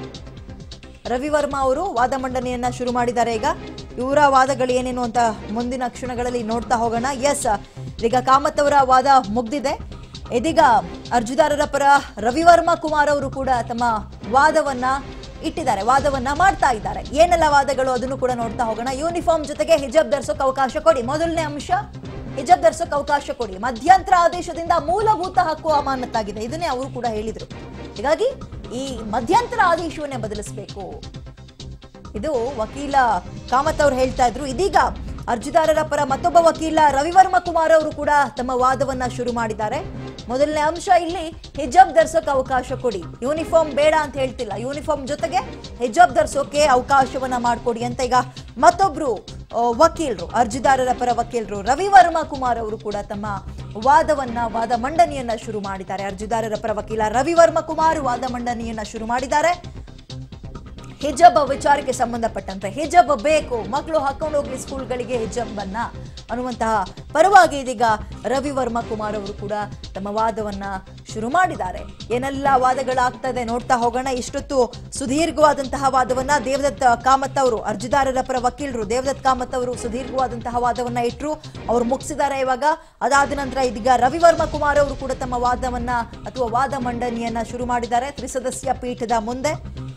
Speaker 1: ರವಿವರ್ಮ ಅವರು ವಾದ ಮಂಡನೆಯನ್ನ ಶುರು ಮಾಡಿದ್ದಾರೆ ಈಗ ಇವರ ವಾದಗಳು ಏನೇನು ಅಂತ ಮುಂದಿನ ಕ್ಷಣಗಳಲ್ಲಿ ನೋಡ್ತಾ ಹೋಗೋಣ ಎಸ್ ಈಗ ಕಾಮತ್ ಅವರ ವಾದ ಮುಗ್ದಿದೆ ಇದೀಗ ಅರ್ಜಿದಾರರ ಪರ ರವಿವರ್ಮ ಕುಮಾರ್ ಅವರು ಕೂಡ ತಮ್ಮ ವಾದವನ್ನ ಇಟ್ಟಿದ್ದಾರೆ ವಾದವನ್ನ ಮಾಡ್ತಾ ಇದ್ದಾರೆ ಏನೆಲ್ಲ ವಾದಗಳು ಅದನ್ನು ಕೂಡ ನೋಡ್ತಾ ಹೋಗೋಣ ಯೂನಿಫಾರ್ಮ್ ಜೊತೆಗೆ ಹಿಜಾಬ್ ಧರಿಸೋಕೆ ಅವಕಾಶ ಕೊಡಿ ಮೊದಲನೇ ಅಂಶ ಹಿಜಾಬ್ ಧರಿಸೋಕೆ ಅವಕಾಶ ಕೊಡಿ ಮಧ್ಯಂತರ ಆದೇಶದಿಂದ ಮೂಲಭೂತ ಹಕ್ಕು ಅಮಾನತಾಗಿದೆ ಇದನ್ನೇ ಅವರು ಕೂಡ ಹೇಳಿದ್ರು ಹೀಗಾಗಿ ಈ ಮಧ್ಯಂತರ ಆದೇಶವನ್ನೇ ಬದಲಿಸಬೇಕು ಇದು ವಕೀಲ ಕಾಮತ್ ಅವರು ಹೇಳ್ತಾ ಇದ್ರು ಇದೀಗ ಅರ್ಜಿದಾರರ ಪರ ಮತ್ತೊಬ್ಬ ವಕೀಲ ರವಿವರ್ಮ ಕುಮಾರ್ ಅವರು ಕೂಡ ತಮ್ಮ ವಾದವನ್ನ ಶುರು ಮಾಡಿದ್ದಾರೆ ಮೊದಲನೇ ಅಂಶ ಇಲ್ಲಿ ಹಿಜಾಬ್ ಧರಿಸೋಕೆ ಅವಕಾಶ ಕೊಡಿ ಯೂನಿಫಾರ್ಮ್ ಬೇಡ ಅಂತ ಹೇಳ್ತಿಲ್ಲ ಯೂನಿಫಾರ್ಮ್ ಜೊತೆಗೆ ಹಿಜಾಬ್ ಧರಿಸೋಕೆ ಅವಕಾಶವನ್ನ ಮಾಡಿಕೊಡಿ ಅಂತ ಈಗ ಮತ್ತೊಬ್ರು ಆ, ವಕೀಲರು ಅರ್ಜಿದಾರರ ಪರ ವಕೀಲರು ರವಿವರ್ಮ ಕುಮಾರ್ ಅವರು ಕೂಡ ತಮ್ಮ ವಾದವನ್ನ ವಾದ ಮಂಡನೆಯನ್ನ ಶುರು ಮಾಡಿದ್ದಾರೆ ಅರ್ಜಿದಾರರ ಪರ ವಕೀಲ ರವಿವರ್ಮ ಕುಮಾರ್ ವಾದ ಮಂಡನೆಯನ್ನ ಶುರು ಮಾಡಿದ್ದಾರೆ ಹಿಜಾಬ್ ವಿಚಾರಕ್ಕೆ ಸಂಬಂಧಪಟ್ಟಂತೆ ಹಿಜಾಬ್ ಬೇಕು ಮಕ್ಕಳು ಹಾಕೊಂಡು ಹೋಗ್ಲಿ ಸ್ಕೂಲ್ಗಳಿಗೆ ಹಿಜಾಬ್ ಅನ್ನ ಅನ್ನುವಂತಹ ಪರವಾಗಿ ಇದೀಗ ರವಿವರ್ಮ ಕುಮಾರ್ ಅವರು ಕೂಡ ತಮ್ಮ ವಾದವನ್ನ ಶುರು ಮಾಡಿದ್ದಾರೆ ಏನೆಲ್ಲ ವಾದಗಳಾಗ್ತದೆ ನೋಡ್ತಾ ಹೋಗೋಣ ಇಷ್ಟೊತ್ತು ಸುದೀರ್ಘವಾದಂತಹ ವಾದವನ್ನ ದೇವದತ್ ಕಾಮತ್ ಅವರು ಅರ್ಜಿದಾರರ ಪರ ವಕೀಲರು ದೇವದತ್ ಕಾಮತ್ ಅವರು ಸುದೀರ್ಘವಾದಂತಹ ವಾದವನ್ನ ಇಟ್ರು ಅವರು ಮುಗಿಸಿದ್ದಾರೆ ಇವಾಗ ಅದಾದ ನಂತರ ಇದೀಗ ರವಿವರ್ಮ ಕುಮಾರ್ ಅವರು ಕೂಡ ತಮ್ಮ ವಾದವನ್ನ ಅಥವಾ ವಾದ ಮಂಡನೆಯನ್ನ ಶುರು ಮಾಡಿದ್ದಾರೆ ತ್ರಿಸದಸ್ಯ ಪೀಠದ ಮುಂದೆ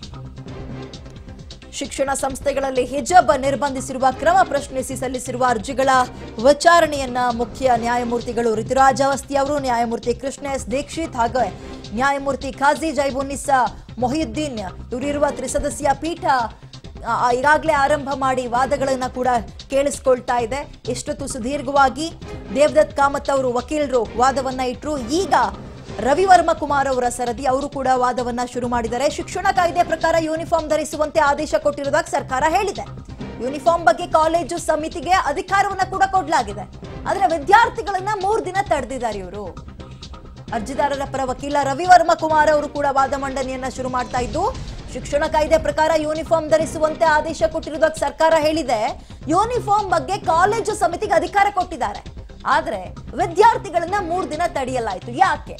Speaker 1: ಶಿಕ್ಷಣ ಸಂಸ್ಥೆಗಳಲ್ಲಿ ಹಿಜಾಬ್ ನಿರ್ಬಂಧಿಸಿರುವ ಕ್ರಮ ಪ್ರಶ್ನಿಸಿ ಸಲ್ಲಿಸಿರುವ ಅರ್ಜಿಗಳ ವಿಚಾರಣೆಯನ್ನ ಮುಖ್ಯ ನ್ಯಾಯಮೂರ್ತಿಗಳು ಋತುರಾಜ್ ಅವಸ್ತಿ ಅವರು ನ್ಯಾಯಮೂರ್ತಿ ಕೃಷ್ಣ ಎಸ್ ದೀಕ್ಷಿತ್ ಹಾಗೂ ನ್ಯಾಯಮೂರ್ತಿ ಖಾಜಿ ಜೈಬುನ್ನಿಸಾ ಮೊಹಿಯುದ್ದೀನ್ ಇವರಿರುವ ತ್ರಿಸದಸ್ಯ ಪೀಠ ಆ, ಈಗಾಗಲೇ ಆರಂಭ ಮಾಡಿ ವಾದಗಳನ್ನ ಕೂಡ ಕೇಳಿಸ್ಕೊಳ್ತಾ ಇದೆ ಎಷ್ಟೊತ್ತು ಸುದೀರ್ಘವಾಗಿ ದೇವದತ್ ಕಾಮತ್ ಅವರು ವಕೀಲರು ವಾದವನ್ನ ಇಟ್ರು ಈಗ ರವಿವರ್ಮ ಕುಮಾರ್ ಅವರ ಸರದಿ ಅವರು ಕೂಡ ವಾದವನ್ನ ಶುರು ಮಾಡಿದ್ದಾರೆ ಶಿಕ್ಷಣ ಕಾಯ್ದೆ ಪ್ರಕಾರ ಯೂನಿಫಾರ್ಮ್ ಧರಿಸುವಂತೆ ಆದೇಶ ಕೊಟ್ಟಿರುವುದಾಗಿ ಸರ್ಕಾರ ಹೇಳಿದೆ ಯೂನಿಫಾರ್ಮ್ ಬಗ್ಗೆ ಕಾಲೇಜು ಸಮಿತಿಗೆ ಅಧಿಕಾರವನ್ನ ಕೂಡ ಕೊಡಲಾಗಿದೆ ಆದ್ರೆ ವಿದ್ಯಾರ್ಥಿಗಳನ್ನ ಮೂರ್ ದಿನ ತಡೆದಿದ್ದಾರೆ ಇವರು ಅರ್ಜಿದಾರರ ಪರ ವಕೀಲ ರವಿವರ್ಮ ಕುಮಾರ್ ಅವರು ಕೂಡ ವಾದ ಮಂಡನೆಯನ್ನ ಶುರು ಮಾಡ್ತಾ ಇದ್ದು ಶಿಕ್ಷಣ ಕಾಯ್ದೆ ಪ್ರಕಾರ ಯೂನಿಫಾರ್ಮ್ ಧರಿಸುವಂತೆ ಆದೇಶ ಕೊಟ್ಟಿರುವುದಾಗಿ ಸರ್ಕಾರ ಹೇಳಿದೆ ಯೂನಿಫಾರ್ಮ್ ಬಗ್ಗೆ ಕಾಲೇಜು ಸಮಿತಿಗೆ ಅಧಿಕಾರ ಕೊಟ್ಟಿದ್ದಾರೆ ಆದ್ರೆ ವಿದ್ಯಾರ್ಥಿಗಳನ್ನ ಮೂರು ದಿನ ತಡೆಯಲಾಯಿತು ಯಾಕೆ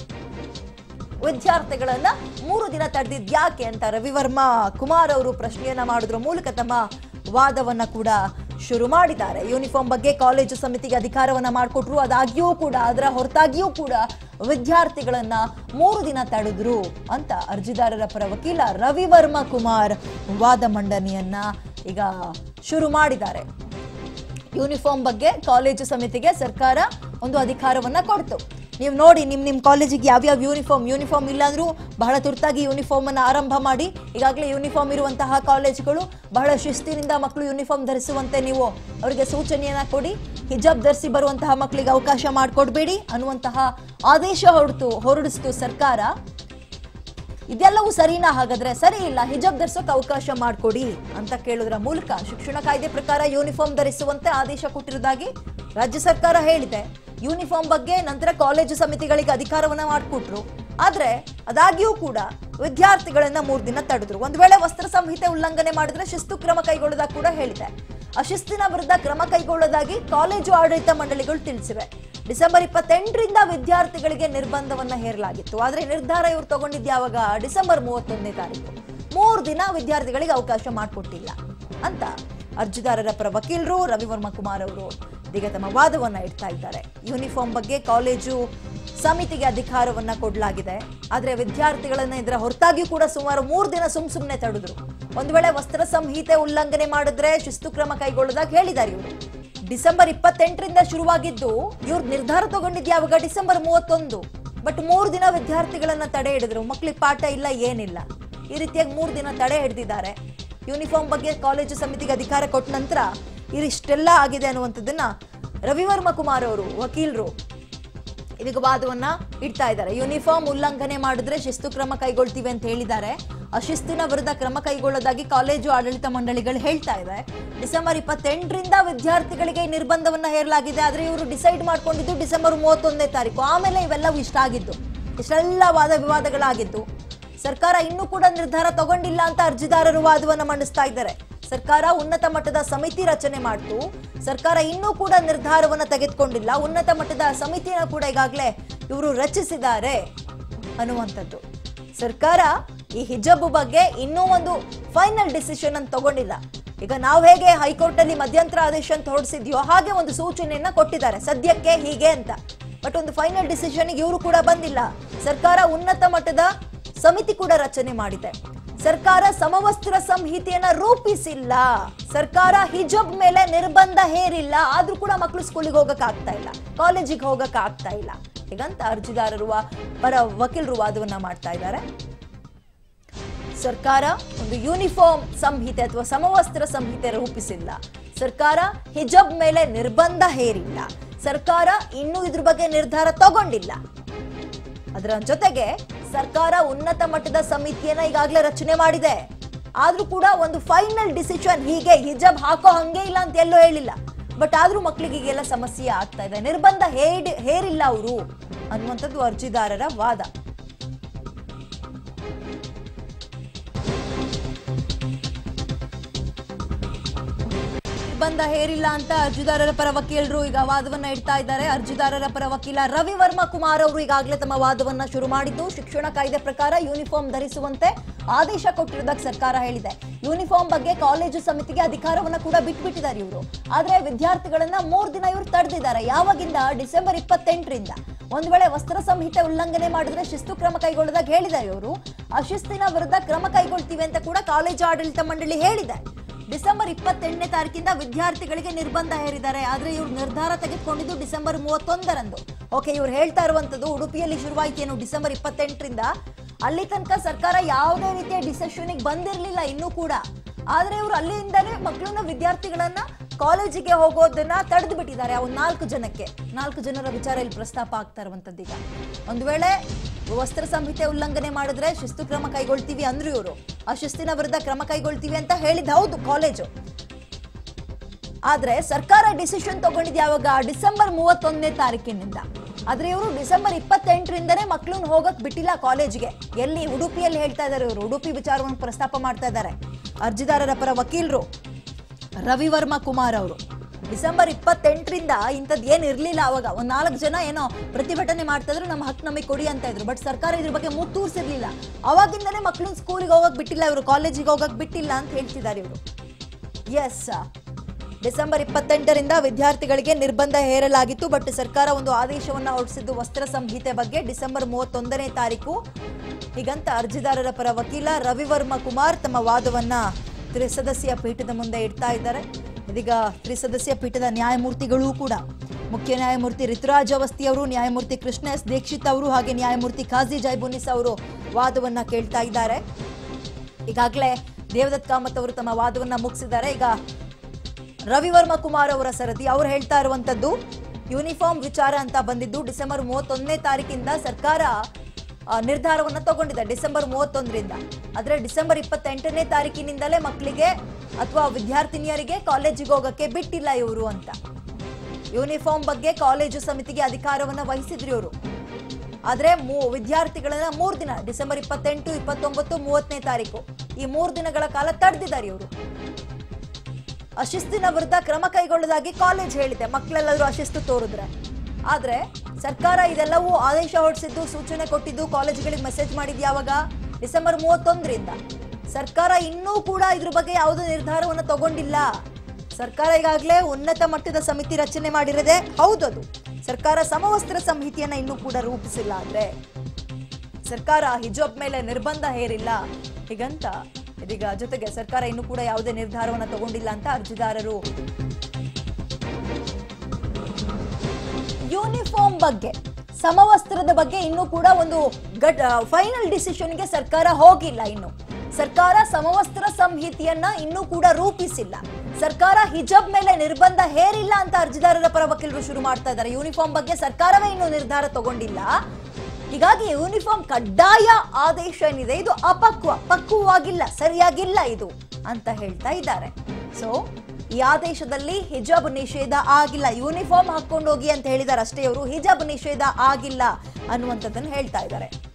Speaker 1: ವಿದ್ಯಾರ್ಥಿಗಳನ್ನ ಮೂರು ದಿನ ತಡೆದಿದ್ ಯಾಕೆ ಅಂತ ರವಿವರ್ಮ ಕುಮಾರ್ ಅವರು ಪ್ರಶ್ನೆಯನ್ನ ಮಾಡೋದ್ರ ಮೂಲಕ ತಮ್ಮ ವಾದವನ್ನ ಕೂಡ ಶುರು ಮಾಡಿದ್ದಾರೆ ಯೂನಿಫಾರ್ಮ್ ಬಗ್ಗೆ ಕಾಲೇಜು ಸಮಿತಿಗೆ ಅಧಿಕಾರವನ್ನ ಮಾಡಿಕೊಟ್ರು ಅದಾಗಿಯೂ ಕೂಡ ಅದರ ಹೊರತಾಗಿಯೂ ಕೂಡ ವಿದ್ಯಾರ್ಥಿಗಳನ್ನ ಮೂರು ದಿನ ತಡೆದ್ರು ಅಂತ ಅರ್ಜಿದಾರರ ಪರ ವಕೀಲ ರವಿವರ್ಮ ಕುಮಾರ್ ವಾದ ಮಂಡನೆಯನ್ನ ಈಗ ಶುರು ಮಾಡಿದ್ದಾರೆ ಯೂನಿಫಾರ್ಮ್ ಬಗ್ಗೆ ಕಾಲೇಜು ಸಮಿತಿಗೆ ಸರ್ಕಾರ ಒಂದು ಅಧಿಕಾರವನ್ನ ಕೊಡ್ತು ನೀವು ನೋಡಿ ನಿಮ್ ನಿಮ್ ಕಾಲೇಜಿಗೆ ಯಾವ್ಯಾವ ಯೂನಿಫಾರ್ಮ್ ಯೂನಿಫಾರ್ಮ್ ಇಲ್ಲಾಂದ್ರೂ ಬಹಳ ತುರ್ತಾಗಿ ಯೂನಿಫಾರ್ಮ್ ಅನ್ನ ಆರಂಭ ಮಾಡಿ ಈಗಾಗಲೇ ಯೂನಿಫಾರ್ಮ್ ಇರುವಂತಹ ಕಾಲೇಜುಗಳು ಬಹಳ ಶಿಸ್ತಿನಿಂದ ಮಕ್ಕಳು ಯೂನಿಫಾರ್ಮ್ ಧರಿಸುವಂತೆ ನೀವು ಅವರಿಗೆ ಸೂಚನೆಯನ್ನ ಕೊಡಿ ಹಿಜಾಬ್ ಧರಿಸಿ ಬರುವಂತಹ ಮಕ್ಕಳಿಗೆ ಅವಕಾಶ ಮಾಡಿಕೊಡ್ಬೇಡಿ ಅನ್ನುವಂತಹ ಆದೇಶ ಹೊರಡ್ತು ಹೊರಡಿಸ್ತು ಸರ್ಕಾರ ಇದೆಲ್ಲವೂ ಸರಿನಾ ಹಾಗಾದ್ರೆ ಸರಿ ಇಲ್ಲ ಹಿಜಾಬ್ ಧರಿಸೋಕೆ ಅವಕಾಶ ಮಾಡಿಕೊಡಿ ಅಂತ ಕೇಳೋದ್ರ ಮೂಲಕ ಶಿಕ್ಷಣ ಕಾಯ್ದೆ ಪ್ರಕಾರ ಯೂನಿಫಾರ್ಮ್ ಧರಿಸುವಂತೆ ಆದೇಶ ಕೊಟ್ಟಿರುವುದಾಗಿ ರಾಜ್ಯ ಸರ್ಕಾರ ಹೇಳಿದೆ ಯೂನಿಫಾರ್ಮ್ ಬಗ್ಗೆ ನಂತರ ಕಾಲೇಜು ಸಮಿತಿಗಳಿಗೆ ಅಧಿಕಾರವನ್ನ ಮಾಡಿಕೊಟ್ರು ಆದ್ರೆ ಅದಾಗಿಯೂ ಕೂಡ ವಿದ್ಯಾರ್ಥಿಗಳನ್ನ ಮೂರ್ ದಿನ ತಡೆದ್ರು ಒಂದ್ ವೇಳೆ ವಸ್ತ್ರ ಸಂಹಿತೆ ಉಲ್ಲಂಘನೆ ಮಾಡಿದ್ರೆ ಶಿಸ್ತು ಕ್ರಮ ಕೈಗೊಳ್ಳೋದಾಗಿ ಕೂಡ ಹೇಳಿದೆ ಅಶಿಸ್ತಿನ ವಿರುದ್ಧ ಕ್ರಮ ಕೈಗೊಳ್ಳೋದಾಗಿ ಕಾಲೇಜು ಆಡಳಿತ ಮಂಡಳಿಗಳು ತಿಳಿಸಿವೆ ಡಿಸೆಂಬರ್ ಇಪ್ಪತ್ತೆಂಟರಿಂದ ವಿದ್ಯಾರ್ಥಿಗಳಿಗೆ ನಿರ್ಬಂಧವನ್ನ ಹೇರಲಾಗಿತ್ತು ಆದ್ರೆ ನಿರ್ಧಾರ ಇವರು ತಗೊಂಡಿದ್ದು ಯಾವಾಗ ಡಿಸೆಂಬರ್ ಮೂವತ್ತೊಂದನೇ ತಾರೀಕು ಮೂರು ದಿನ ವಿದ್ಯಾರ್ಥಿಗಳಿಗೆ ಅವಕಾಶ ಮಾಡಿಕೊಟ್ಟಿಲ್ಲ ಅಂತ ಅರ್ಜಿದಾರರ ಪರ ವಕೀಲರು ರವಿವರ್ಮ ಕುಮಾರ್ ಅವರು ಇದೀಗ ತಮ್ಮ ವಾದವನ್ನ ಇಡ್ತಾ ಇದ್ದಾರೆ ಯೂನಿಫಾರ್ಮ್ ಬಗ್ಗೆ ಕಾಲೇಜು ಸಮಿತಿಗೆ ಅಧಿಕಾರವನ್ನ ಕೊಡಲಾಗಿದೆ ಆದ್ರೆ ವಿದ್ಯಾರ್ಥಿಗಳನ್ನ ಇದರ ಹೊರತಾಗಿಯೂ ಕೂಡ ಸುಮಾರು ಮೂರು ದಿನ ಸುಮ್ ಸುಮ್ನೆ ತಡೆದ್ರು ಒಂದ್ ವೇಳೆ ವಸ್ತ್ರ ಸಂಹಿತೆ ಉಲ್ಲಂಘನೆ ಮಾಡಿದ್ರೆ ಶಿಸ್ತು ಕ್ರಮ ಕೈಗೊಳ್ಳೋದಾಗಿ ಹೇಳಿದ್ದಾರೆ ಇವರು ಡಿಸೆಂಬರ್ ಇಪ್ಪತ್ತೆಂಟರಿಂದ ಶುರುವಾಗಿದ್ದು ಇವ್ರು ನಿರ್ಧಾರ ತಗೊಂಡಿದ್ದು ಯಾವಾಗ ಡಿಸೆಂಬರ್ ಮೂವತ್ತೊಂದು ಬಟ್ ಮೂರು ದಿನ ವಿದ್ಯಾರ್ಥಿಗಳನ್ನ ತಡೆ ಹಿಡಿದ್ರು ಮಕ್ಳಿಗೆ ಪಾಠ ಇಲ್ಲ ಏನಿಲ್ಲ ಈ ರೀತಿಯಾಗಿ ಮೂರು ದಿನ ತಡೆ ಹಿಡಿದಿದ್ದಾರೆ ಯೂನಿಫಾರ್ಮ್ ಬಗ್ಗೆ ಕಾಲೇಜು ಸಮಿತಿಗೆ ಅಧಿಕಾರ ಕೊಟ್ಟ ನಂತರ ಇದಿಷ್ಟೆಲ್ಲ ಆಗಿದೆ ಅನ್ನುವಂಥದ್ದನ್ನ ರವಿವರ್ಮ ಕುಮಾರ್ ಅವರು ವಕೀಲರು ಇದೀಗ ವಾದವನ್ನ ಇಡ್ತಾ ಇದ್ದಾರೆ ಯೂನಿಫಾರ್ಮ್ ಉಲ್ಲಂಘನೆ ಮಾಡಿದ್ರೆ ಶಿಸ್ತು ಕ್ರಮ ಕೈಗೊಳ್ತೀವಿ ಅಂತ ಹೇಳಿದ್ದಾರೆ ಅಶಿಸ್ತಿನ ವಿರುದ್ಧ ಕ್ರಮ ಕೈಗೊಳ್ಳೋದಾಗಿ ಕಾಲೇಜು ಆಡಳಿತ ಮಂಡಳಿಗಳು ಹೇಳ್ತಾ ಇದೆ ಡಿಸೆಂಬರ್ ಇಪ್ಪತ್ತೆಂಟರಿಂದ ವಿದ್ಯಾರ್ಥಿಗಳಿಗೆ ಈ ನಿರ್ಬಂಧವನ್ನ ಹೇರಲಾಗಿದೆ ಆದ್ರೆ ಇವರು ಡಿಸೈಡ್ ಮಾಡ್ಕೊಂಡಿದ್ದು ಡಿಸೆಂಬರ್ ಮೂವತ್ತೊಂದನೇ ತಾರೀಕು ಆಮೇಲೆ ಇವೆಲ್ಲವೂ ಇಷ್ಟ ಆಗಿದ್ದು ಇಷ್ಟೆಲ್ಲ ವಾದ ವಿವಾದಗಳಾಗಿದ್ದು ಸರ್ಕಾರ ಇನ್ನೂ ಕೂಡ ನಿರ್ಧಾರ ತಗೊಂಡಿಲ್ಲ ಅಂತ ಅರ್ಜಿದಾರರು ವಾದವನ್ನ ಮಂಡಿಸ್ತಾ ಇದ್ದಾರೆ ಸರ್ಕಾರ ಉನ್ನತ ಮಟ್ಟದ ಸಮಿತಿ ರಚನೆ ಮಾಡ್ತು ಸರ್ಕಾರ ಇನ್ನೂ ಕೂಡ ನಿರ್ಧಾರವನ್ನ ತೆಗೆದುಕೊಂಡಿಲ್ಲ ಉನ್ನತ ಮಟ್ಟದ ಸಮಿತಿಯನ್ನು ಕೂಡ ಈಗಾಗಲೇ ಇವರು ರಚಿಸಿದ್ದಾರೆ ಅನ್ನುವಂಥದ್ದು ಸರ್ಕಾರ ಈ ಹಿಜಬ್ ಬಗ್ಗೆ ಇನ್ನೂ ಒಂದು ಫೈನಲ್ ಡಿಸಿಷನ್ ಅನ್ನು ತಗೊಂಡಿಲ್ಲ ಈಗ ನಾವು ಹೇಗೆ ಹೈಕೋರ್ಟ್ ಅಲ್ಲಿ ಮಧ್ಯಂತರ ಆದೇಶ ಅಂತ ಹೊರಡಿಸಿದ್ಯೋ ಹಾಗೆ ಒಂದು ಸೂಚನೆಯನ್ನ ಕೊಟ್ಟಿದ್ದಾರೆ ಸದ್ಯಕ್ಕೆ ಹೀಗೆ ಅಂತ ಬಟ್ ಒಂದು ಫೈನಲ್ ಡಿಸಿಷನ್ ಇವರು ಕೂಡ ಬಂದಿಲ್ಲ ಸರ್ಕಾರ ಉನ್ನತ ಮಟ್ಟದ ಸಮಿತಿ ಕೂಡ ರಚನೆ ಮಾಡಿದೆ ಸರ್ಕಾರ ಸಮವಸ್ತ್ರ ಸಂಹಿತೆಯನ್ನ ರೂಪಿಸಿಲ್ಲ ಸರ್ಕಾರ ಹಿಜಬ್ ಮೇಲೆ ನಿರ್ಬಂಧ ಹೇರಿಲ್ಲ ಆದ್ರೂ ಕೂಡ ಮಕ್ಕಳು ಸ್ಕೂಲಿಗೆ ಹೋಗಕ್ ಆಗ್ತಾ ಇಲ್ಲ ಕಾಲೇಜಿಗೆ ಹೋಗಕ್ ಆಗ್ತಾ ಇಲ್ಲ ಹೀಗಂತ ಅರ್ಜಿದಾರರು ವಾ- ಪರ ವಕೀಲರು ವಾದವನ್ನ ಮಾಡ್ತಾ ಇದ್ದಾರೆ ಸರ್ಕಾರ ಒಂದು ಯೂನಿಫಾರ್ಮ್ ಸಂಹಿತೆ ಅಥವಾ ಸಮವಸ್ತ್ರ ಸಂಹಿತೆ ರೂಪಿಸಿಲ್ಲ ಸರ್ಕಾರ ಹಿಜಬ್ ಮೇಲೆ ನಿರ್ಬಂಧ ಹೇರಿಲ್ಲ ಸರ್ಕಾರ ಇನ್ನೂ ಇದ್ರ ಬಗ್ಗೆ ನಿರ್ಧಾರ ತಗೊಂಡಿಲ್ಲ ಅದರ ಜೊತೆಗೆ ಸರ್ಕಾರ ಉನ್ನತ ಮಟ್ಟದ ಸಮಿತಿಯನ್ನ ಈಗಾಗಲೇ ರಚನೆ ಮಾಡಿದೆ ಆದ್ರೂ ಕೂಡ ಒಂದು ಫೈನಲ್ ಡಿಸಿಷನ್ ಹೀಗೆ ಹಿಜಬ್ ಹಾಕೋ ಹಂಗೆ ಇಲ್ಲ ಅಂತ ಎಲ್ಲೂ ಹೇಳಿಲ್ಲ ಬಟ್ ಆದ್ರೂ ಮಕ್ಕಳಿಗೆ ಈಗೆಲ್ಲ ಸಮಸ್ಯೆ ಆಗ್ತಾ ಇದೆ ನಿರ್ಬಂಧ ಹೇಡಿ ಹೇರಿಲ್ಲ ಅವರು ಅನ್ನುವಂಥದ್ದು ಅರ್ಜಿದಾರರ ವಾದ ನಿರ್ಬಂಧ ಹೇರಿಲ್ಲ ಅಂತ ಅರ್ಜಿದಾರರ ಪರ ವಕೀಲರು ಈಗ ವಾದವನ್ನ ಇಡ್ತಾ ಇದ್ದಾರೆ ಅರ್ಜಿದಾರರ ಪರ ವಕೀಲ ರವಿ ವರ್ಮ ಕುಮಾರ್ ಅವರು ಈಗಾಗಲೇ ತಮ್ಮ ವಾದವನ್ನ ಶುರು ಮಾಡಿದ್ದು ಶಿಕ್ಷಣ ಕಾಯ್ದೆ ಪ್ರಕಾರ ಯೂನಿಫಾರ್ಮ್ ಧರಿಸುವಂತೆ ಆದೇಶ ಕೊಟ್ಟಿರೋದಕ್ಕೆ ಸರ್ಕಾರ ಹೇಳಿದೆ ಯೂನಿಫಾರ್ಮ್ ಬಗ್ಗೆ ಕಾಲೇಜು ಸಮಿತಿಗೆ ಅಧಿಕಾರವನ್ನ ಕೂಡ ಬಿಟ್ಬಿಟ್ಟಿದ್ದಾರೆ ಇವರು ಆದ್ರೆ ವಿದ್ಯಾರ್ಥಿಗಳನ್ನ ಮೂರ್ ದಿನ ಇವರು ತಡೆದಿದ್ದಾರೆ ಯಾವಾಗಿಂದ ಡಿಸೆಂಬರ್ ಇಪ್ಪತ್ತೆಂಟರಿಂದ ಒಂದ್ ವೇಳೆ ವಸ್ತ್ರ ಸಂಹಿತೆ ಉಲ್ಲಂಘನೆ ಮಾಡಿದ್ರೆ ಶಿಸ್ತು ಕ್ರಮ ಕೈಗೊಳ್ಳೋದಾಗ ಹೇಳಿದ್ದಾರೆ ಇವರು ಅಶಿಸ್ತಿನ ವಿರುದ್ಧ ಕ್ರಮ ಕೈಗೊಳ್ತೀವಿ ಅಂತ ಕೂಡ ಕಾಲೇಜು ಆಡಳಿತ ಮಂಡಳಿ ಹೇಳಿದೆ ಡಿಸೆಂಬರ್ ಇಪ್ಪತ್ತೆಂಟನೇ ತಾರೀಕಿಂದ ವಿದ್ಯಾರ್ಥಿಗಳಿಗೆ ನಿರ್ಬಂಧ ಹೇರಿದ್ದಾರೆ ಆದ್ರೆ ಇವ್ರು ನಿರ್ಧಾರ ತೆಗೆದುಕೊಂಡಿದ್ದು ಡಿಸೆಂಬರ್ ಮೂವತ್ತೊಂದರಂದು ಓಕೆ ಇವ್ರು ಹೇಳ್ತಾ ಇರುವಂತದ್ದು ಉಡುಪಿಯಲ್ಲಿ ಶುರುವಾಯ್ತೇನು ಡಿಸೆಂಬರ್ ಇಪ್ಪತ್ತೆಂಟರಿಂದ ಅಲ್ಲಿ ತನಕ ಸರ್ಕಾರ ಯಾವುದೇ ರೀತಿಯ ಡಿಸಿಷನ್ಗೆ ಬಂದಿರಲಿಲ್ಲ ಇನ್ನೂ ಕೂಡ ಆದ್ರೆ ಇವರು ಅಲ್ಲಿಂದಲೇ ಮಕ್ಕಳನ್ನ ವಿದ್ಯಾರ್ಥಿಗಳನ್ನ ಕಾಲೇಜಿಗೆ ಹೋಗೋದನ್ನ ತಡೆದು ಬಿಟ್ಟಿದ್ದಾರೆ ಆ ಒಂದು ನಾಲ್ಕು ಜನಕ್ಕೆ ನಾಲ್ಕು ಜನರ ವಿಚಾರ ಇಲ್ಲಿ ಪ್ರಸ್ತಾಪ ಆಗ್ತಾ ಇರುವಂತದ್ದು ಈಗ ಒಂದು ವೇಳೆ ವಸ್ತ್ರ ಸಂಹಿತೆ ಉಲ್ಲಂಘನೆ ಮಾಡಿದ್ರೆ ಶಿಸ್ತು ಕ್ರಮ ಕೈಗೊಳ್ತೀವಿ ಅಂದ್ರು ಇವರು ಆ ಶಿಸ್ತಿನ ವಿರುದ್ಧ ಕ್ರಮ ಕೈಗೊಳ್ತೀವಿ ಅಂತ ಹೇಳಿದ್ ಹೌದು ಕಾಲೇಜು ಆದ್ರೆ ಸರ್ಕಾರ ಡಿಸಿಷನ್ ತಗೊಂಡಿದ್ ಯಾವಾಗ ಡಿಸೆಂಬರ್ ಮೂವತ್ತೊಂದನೇ ತಾರೀಕಿನಿಂದ ಆದ್ರೆ ಇವರು ಡಿಸೆಂಬರ್ ಇಪ್ಪತ್ತೆಂಟರಿಂದನೇ ಮಕ್ಕಳನ್ನ ಹೋಗಕ್ ಬಿಟ್ಟಿಲ್ಲ ಕಾಲೇಜ್ಗೆ ಎಲ್ಲಿ ಉಡುಪಿಯಲ್ಲಿ ಹೇಳ್ತಾ ಇದ್ದಾರೆ ಇವರು ಉಡುಪಿ ವಿಚಾರವನ್ನು ಪ್ರಸ್ತಾಪ ಮಾಡ್ತಾ ಇದ್ದಾರೆ ಅರ್ಜಿದಾರರ ಪರ ವಕೀಲರು ರವಿ ವರ್ಮ ಕುಮಾರ್ ಅವರು ಡಿಸೆಂಬರ್ ಇಪ್ಪತ್ತೆಂಟರಿಂದ ಇಂಥದ್ದು ಏನು ಇರಲಿಲ್ಲ ಅವಾಗ ಒಂದ್ ನಾಲ್ಕು ಜನ ಏನೋ ಪ್ರತಿಭಟನೆ ಮಾಡ್ತಾ ಇದ್ರು ನಮ್ಮ ಹಕ್ಕು ನಮಗೆ ಕೊಡಿ ಅಂತ ಇದ್ರು ಬಟ್ ಸರ್ಕಾರ ಇದ್ರ ಬಗ್ಗೆ ಮುತ್ತೂರ್ಸಿರ್ಲಿಲ್ಲ ಅವಾಗಿಂದನೇ ಮಕ್ಕಳನ್ನ ಸ್ಕೂಲಿಗೆ ಹೋಗಕ್ ಬಿಟ್ಟಿಲ್ಲ ಇವರು ಕಾಲೇಜಿಗೆ ಹೋಗಕ್ ಬಿಟ್ಟಿಲ್ಲ ಅಂತ ಹೇಳ್ತಿದ್ದಾರೆ ಇವರು ಎಸ್ ಡಿಸೆಂಬರ್ ಇಪ್ಪತ್ತೆಂಟರಿಂದ ವಿದ್ಯಾರ್ಥಿಗಳಿಗೆ ನಿರ್ಬಂಧ ಹೇರಲಾಗಿತ್ತು ಬಟ್ ಸರ್ಕಾರ ಒಂದು ಆದೇಶವನ್ನ ಹೊರಡಿಸಿದ್ದು ವಸ್ತ್ರ ಸಂಹಿತೆ ಬಗ್ಗೆ ಡಿಸೆಂಬರ್ ಮೂವತ್ತೊಂದನೇ ತಾರೀಕು ಹೀಗಂತ ಅರ್ಜಿದಾರರ ಪರ ವಕೀಲ ರವಿವರ್ಮ ಕುಮಾರ್ ತಮ್ಮ ವಾದವನ್ನ ತ್ರಿಸದಸ್ಯ ಪೀಠದ ಮುಂದೆ ಇಡ್ತಾ ಇದ್ದಾರೆ ಇದೀಗ ತ್ರಿಸದಸ್ಯ ಪೀಠದ ನ್ಯಾಯಮೂರ್ತಿಗಳೂ ಕೂಡ ಮುಖ್ಯ ನ್ಯಾಯಮೂರ್ತಿ ಋತುರಾಜ್ ಅವಸ್ತಿ ಅವರು ನ್ಯಾಯಮೂರ್ತಿ ಕೃಷ್ಣ ಎಸ್ ದೀಕ್ಷಿತ್ ಅವರು ಹಾಗೆ ನ್ಯಾಯಮೂರ್ತಿ ಖಾಜಿ ಜೈಬುನಿಸ್ ಅವರು ವಾದವನ್ನ ಕೇಳ್ತಾ ಇದ್ದಾರೆ ಈಗಾಗಲೇ ದೇವದತ್ ಕಾಮತ್ ಅವರು ತಮ್ಮ ವಾದವನ್ನ ಮುಗಿಸಿದ್ದಾರೆ ಈಗ ರವಿವರ್ಮ ಕುಮಾರ್ ಅವರ ಸರದಿ ಅವ್ರು ಹೇಳ್ತಾ ಇರುವಂತದ್ದು ಯೂನಿಫಾರ್ಮ್ ವಿಚಾರ ಅಂತ ಬಂದಿದ್ದು ಡಿಸೆಂಬರ್ ಮೂವತ್ತೊಂದನೇ ತಾರೀಕಿಂದ ಸರ್ಕಾರ ಆ, ನಿರ್ಧಾರವನ್ನ ತಗೊಂಡಿದೆ ಡಿಸೆಂಬರ್ ಮೂವತ್ತೊಂದರಿಂದ ಆದ್ರೆ ಡಿಸೆಂಬರ್ ಇಪ್ಪತ್ತೆಂಟನೇ ತಾರೀಕಿನಿಂದಲೇ ಮಕ್ಕಳಿಗೆ ಅಥವಾ ವಿದ್ಯಾರ್ಥಿನಿಯರಿಗೆ ಕಾಲೇಜಿಗೆ ಹೋಗಕ್ಕೆ ಬಿಟ್ಟಿಲ್ಲ ಇವರು ಅಂತ ಯೂನಿಫಾರ್ಮ್ ಬಗ್ಗೆ ಕಾಲೇಜು ಸಮಿತಿಗೆ ಅಧಿಕಾರವನ್ನ ವಹಿಸಿದ್ರು ಇವರು ಆದ್ರೆ ಮೂ ವಿದ್ಯಾರ್ಥಿಗಳನ್ನ ಮೂರ್ ದಿನ ಡಿಸೆಂಬರ್ ಇಪ್ಪತ್ತೆಂಟು ಇಪ್ಪತ್ತೊಂಬತ್ತು ಮೂವತ್ತನೇ ತಾರೀಕು ಈ ಮೂರ್ ದಿನಗಳ ಕಾಲ ತಡೆದಿದ್ದಾರೆ ಇವರು ಅಶಿಸ್ತಿನ ವಿರುದ್ಧ ಕ್ರಮ ಕೈಗೊಳ್ಳೋದಾಗಿ ಕಾಲೇಜ್ ಹೇಳಿದೆ ಮಕ್ಕಳೆಲ್ಲರೂ ಅಶಿಸ್ತು ತೋರಿದ್ರೆ ಆದ್ರೆ ಸರ್ಕಾರ ಇದೆಲ್ಲವೂ ಆದೇಶ ಹೊರಡಿಸಿದ್ದು ಸೂಚನೆ ಕೊಟ್ಟಿದ್ದು ಕಾಲೇಜ್ಗಳಿಗೆ ಮೆಸೇಜ್ ಮಾಡಿದ್ ಯಾವಾಗ ಡಿಸೆಂಬರ್ ಮೂವತ್ತೊಂದರಿಂದ ಸರ್ಕಾರ ಇನ್ನೂ ಕೂಡ ಇದ್ರ ಬಗ್ಗೆ ಯಾವುದೇ ನಿರ್ಧಾರವನ್ನು ತಗೊಂಡಿಲ್ಲ ಸರ್ಕಾರ ಈಗಾಗಲೇ ಉನ್ನತ ಮಟ್ಟದ ಸಮಿತಿ ರಚನೆ ಮಾಡಿರದೆ ಹೌದದು ಸರ್ಕಾರ ಸಮವಸ್ತ್ರ ಸಂಹಿತೆಯನ್ನ ಇನ್ನೂ ಕೂಡ ರೂಪಿಸಿಲ್ಲ ಆದ್ರೆ ಸರ್ಕಾರ ಹಿಜಾಬ್ ಮೇಲೆ ನಿರ್ಬಂಧ ಹೇರಿಲ್ಲ ಹೀಗಂತ ಇದೀಗ ಜೊತೆಗೆ ಸರ್ಕಾರ ಇನ್ನೂ ಕೂಡ ಯಾವುದೇ ನಿರ್ಧಾರವನ್ನ ತಗೊಂಡಿಲ್ಲ ಅಂತ ಅರ್ಜಿದಾರರು ಯೂನಿಫಾರ್ಮ್ ಬಗ್ಗೆ ಸಮವಸ್ತ್ರದ ಬಗ್ಗೆ ಇನ್ನೂ ಕೂಡ ಒಂದು ಗಡ್ ಫೈನಲ್ ಡಿಸಿಷನ್ಗೆ ಸರ್ಕಾರ ಹೋಗಿಲ್ಲ ಇನ್ನು ಸರ್ಕಾರ ಸಮವಸ್ತ್ರ ಸಂಹಿತೆಯನ್ನ ಇನ್ನೂ ಕೂಡ ರೂಪಿಸಿಲ್ಲ ಸರ್ಕಾರ ಹಿಜಾಬ್ ಮೇಲೆ ನಿರ್ಬಂಧ ಹೇರಿಲ್ಲ ಅಂತ ಅರ್ಜಿದಾರರ ಪರ ವಕೀಲರು ಶುರು ಮಾಡ್ತಾ ಇದ್ದಾರೆ ಯೂನಿಫಾರ್ಮ್ ಬಗ್ಗೆ ಸರ್ಕಾರವೇ ಇನ್ನೂ ನಿರ್ಧಾರ ತಗೊಂಡಿಲ್ಲ ಹೀಗಾಗಿ ಯೂನಿಫಾರ್ಮ್ ಕಡ್ಡಾಯ ಆದೇಶ ಏನಿದೆ ಇದು ಅಪಕ್ವ ಪಕ್ವವಾಗಿಲ್ಲ ಸರಿಯಾಗಿಲ್ಲ ಇದು ಅಂತ ಹೇಳ್ತಾ ಇದ್ದಾರೆ ಸೊ ಈ ಆದೇಶದಲ್ಲಿ ಹಿಜಾಬ್ ನಿಷೇಧ ಆಗಿಲ್ಲ ಯೂನಿಫಾರ್ಮ್ ಹಾಕೊಂಡು ಹೋಗಿ ಅಂತ ಹೇಳಿದಾರೆ ಅಷ್ಟೇ ಅವರು ಹಿಜಾಬ್ ನಿಷೇಧ ಆಗಿಲ್ಲ ಅನ್ನುವಂಥದ್ದನ್ನು ಹೇಳ್ತಾ ಇದ್ದಾರೆ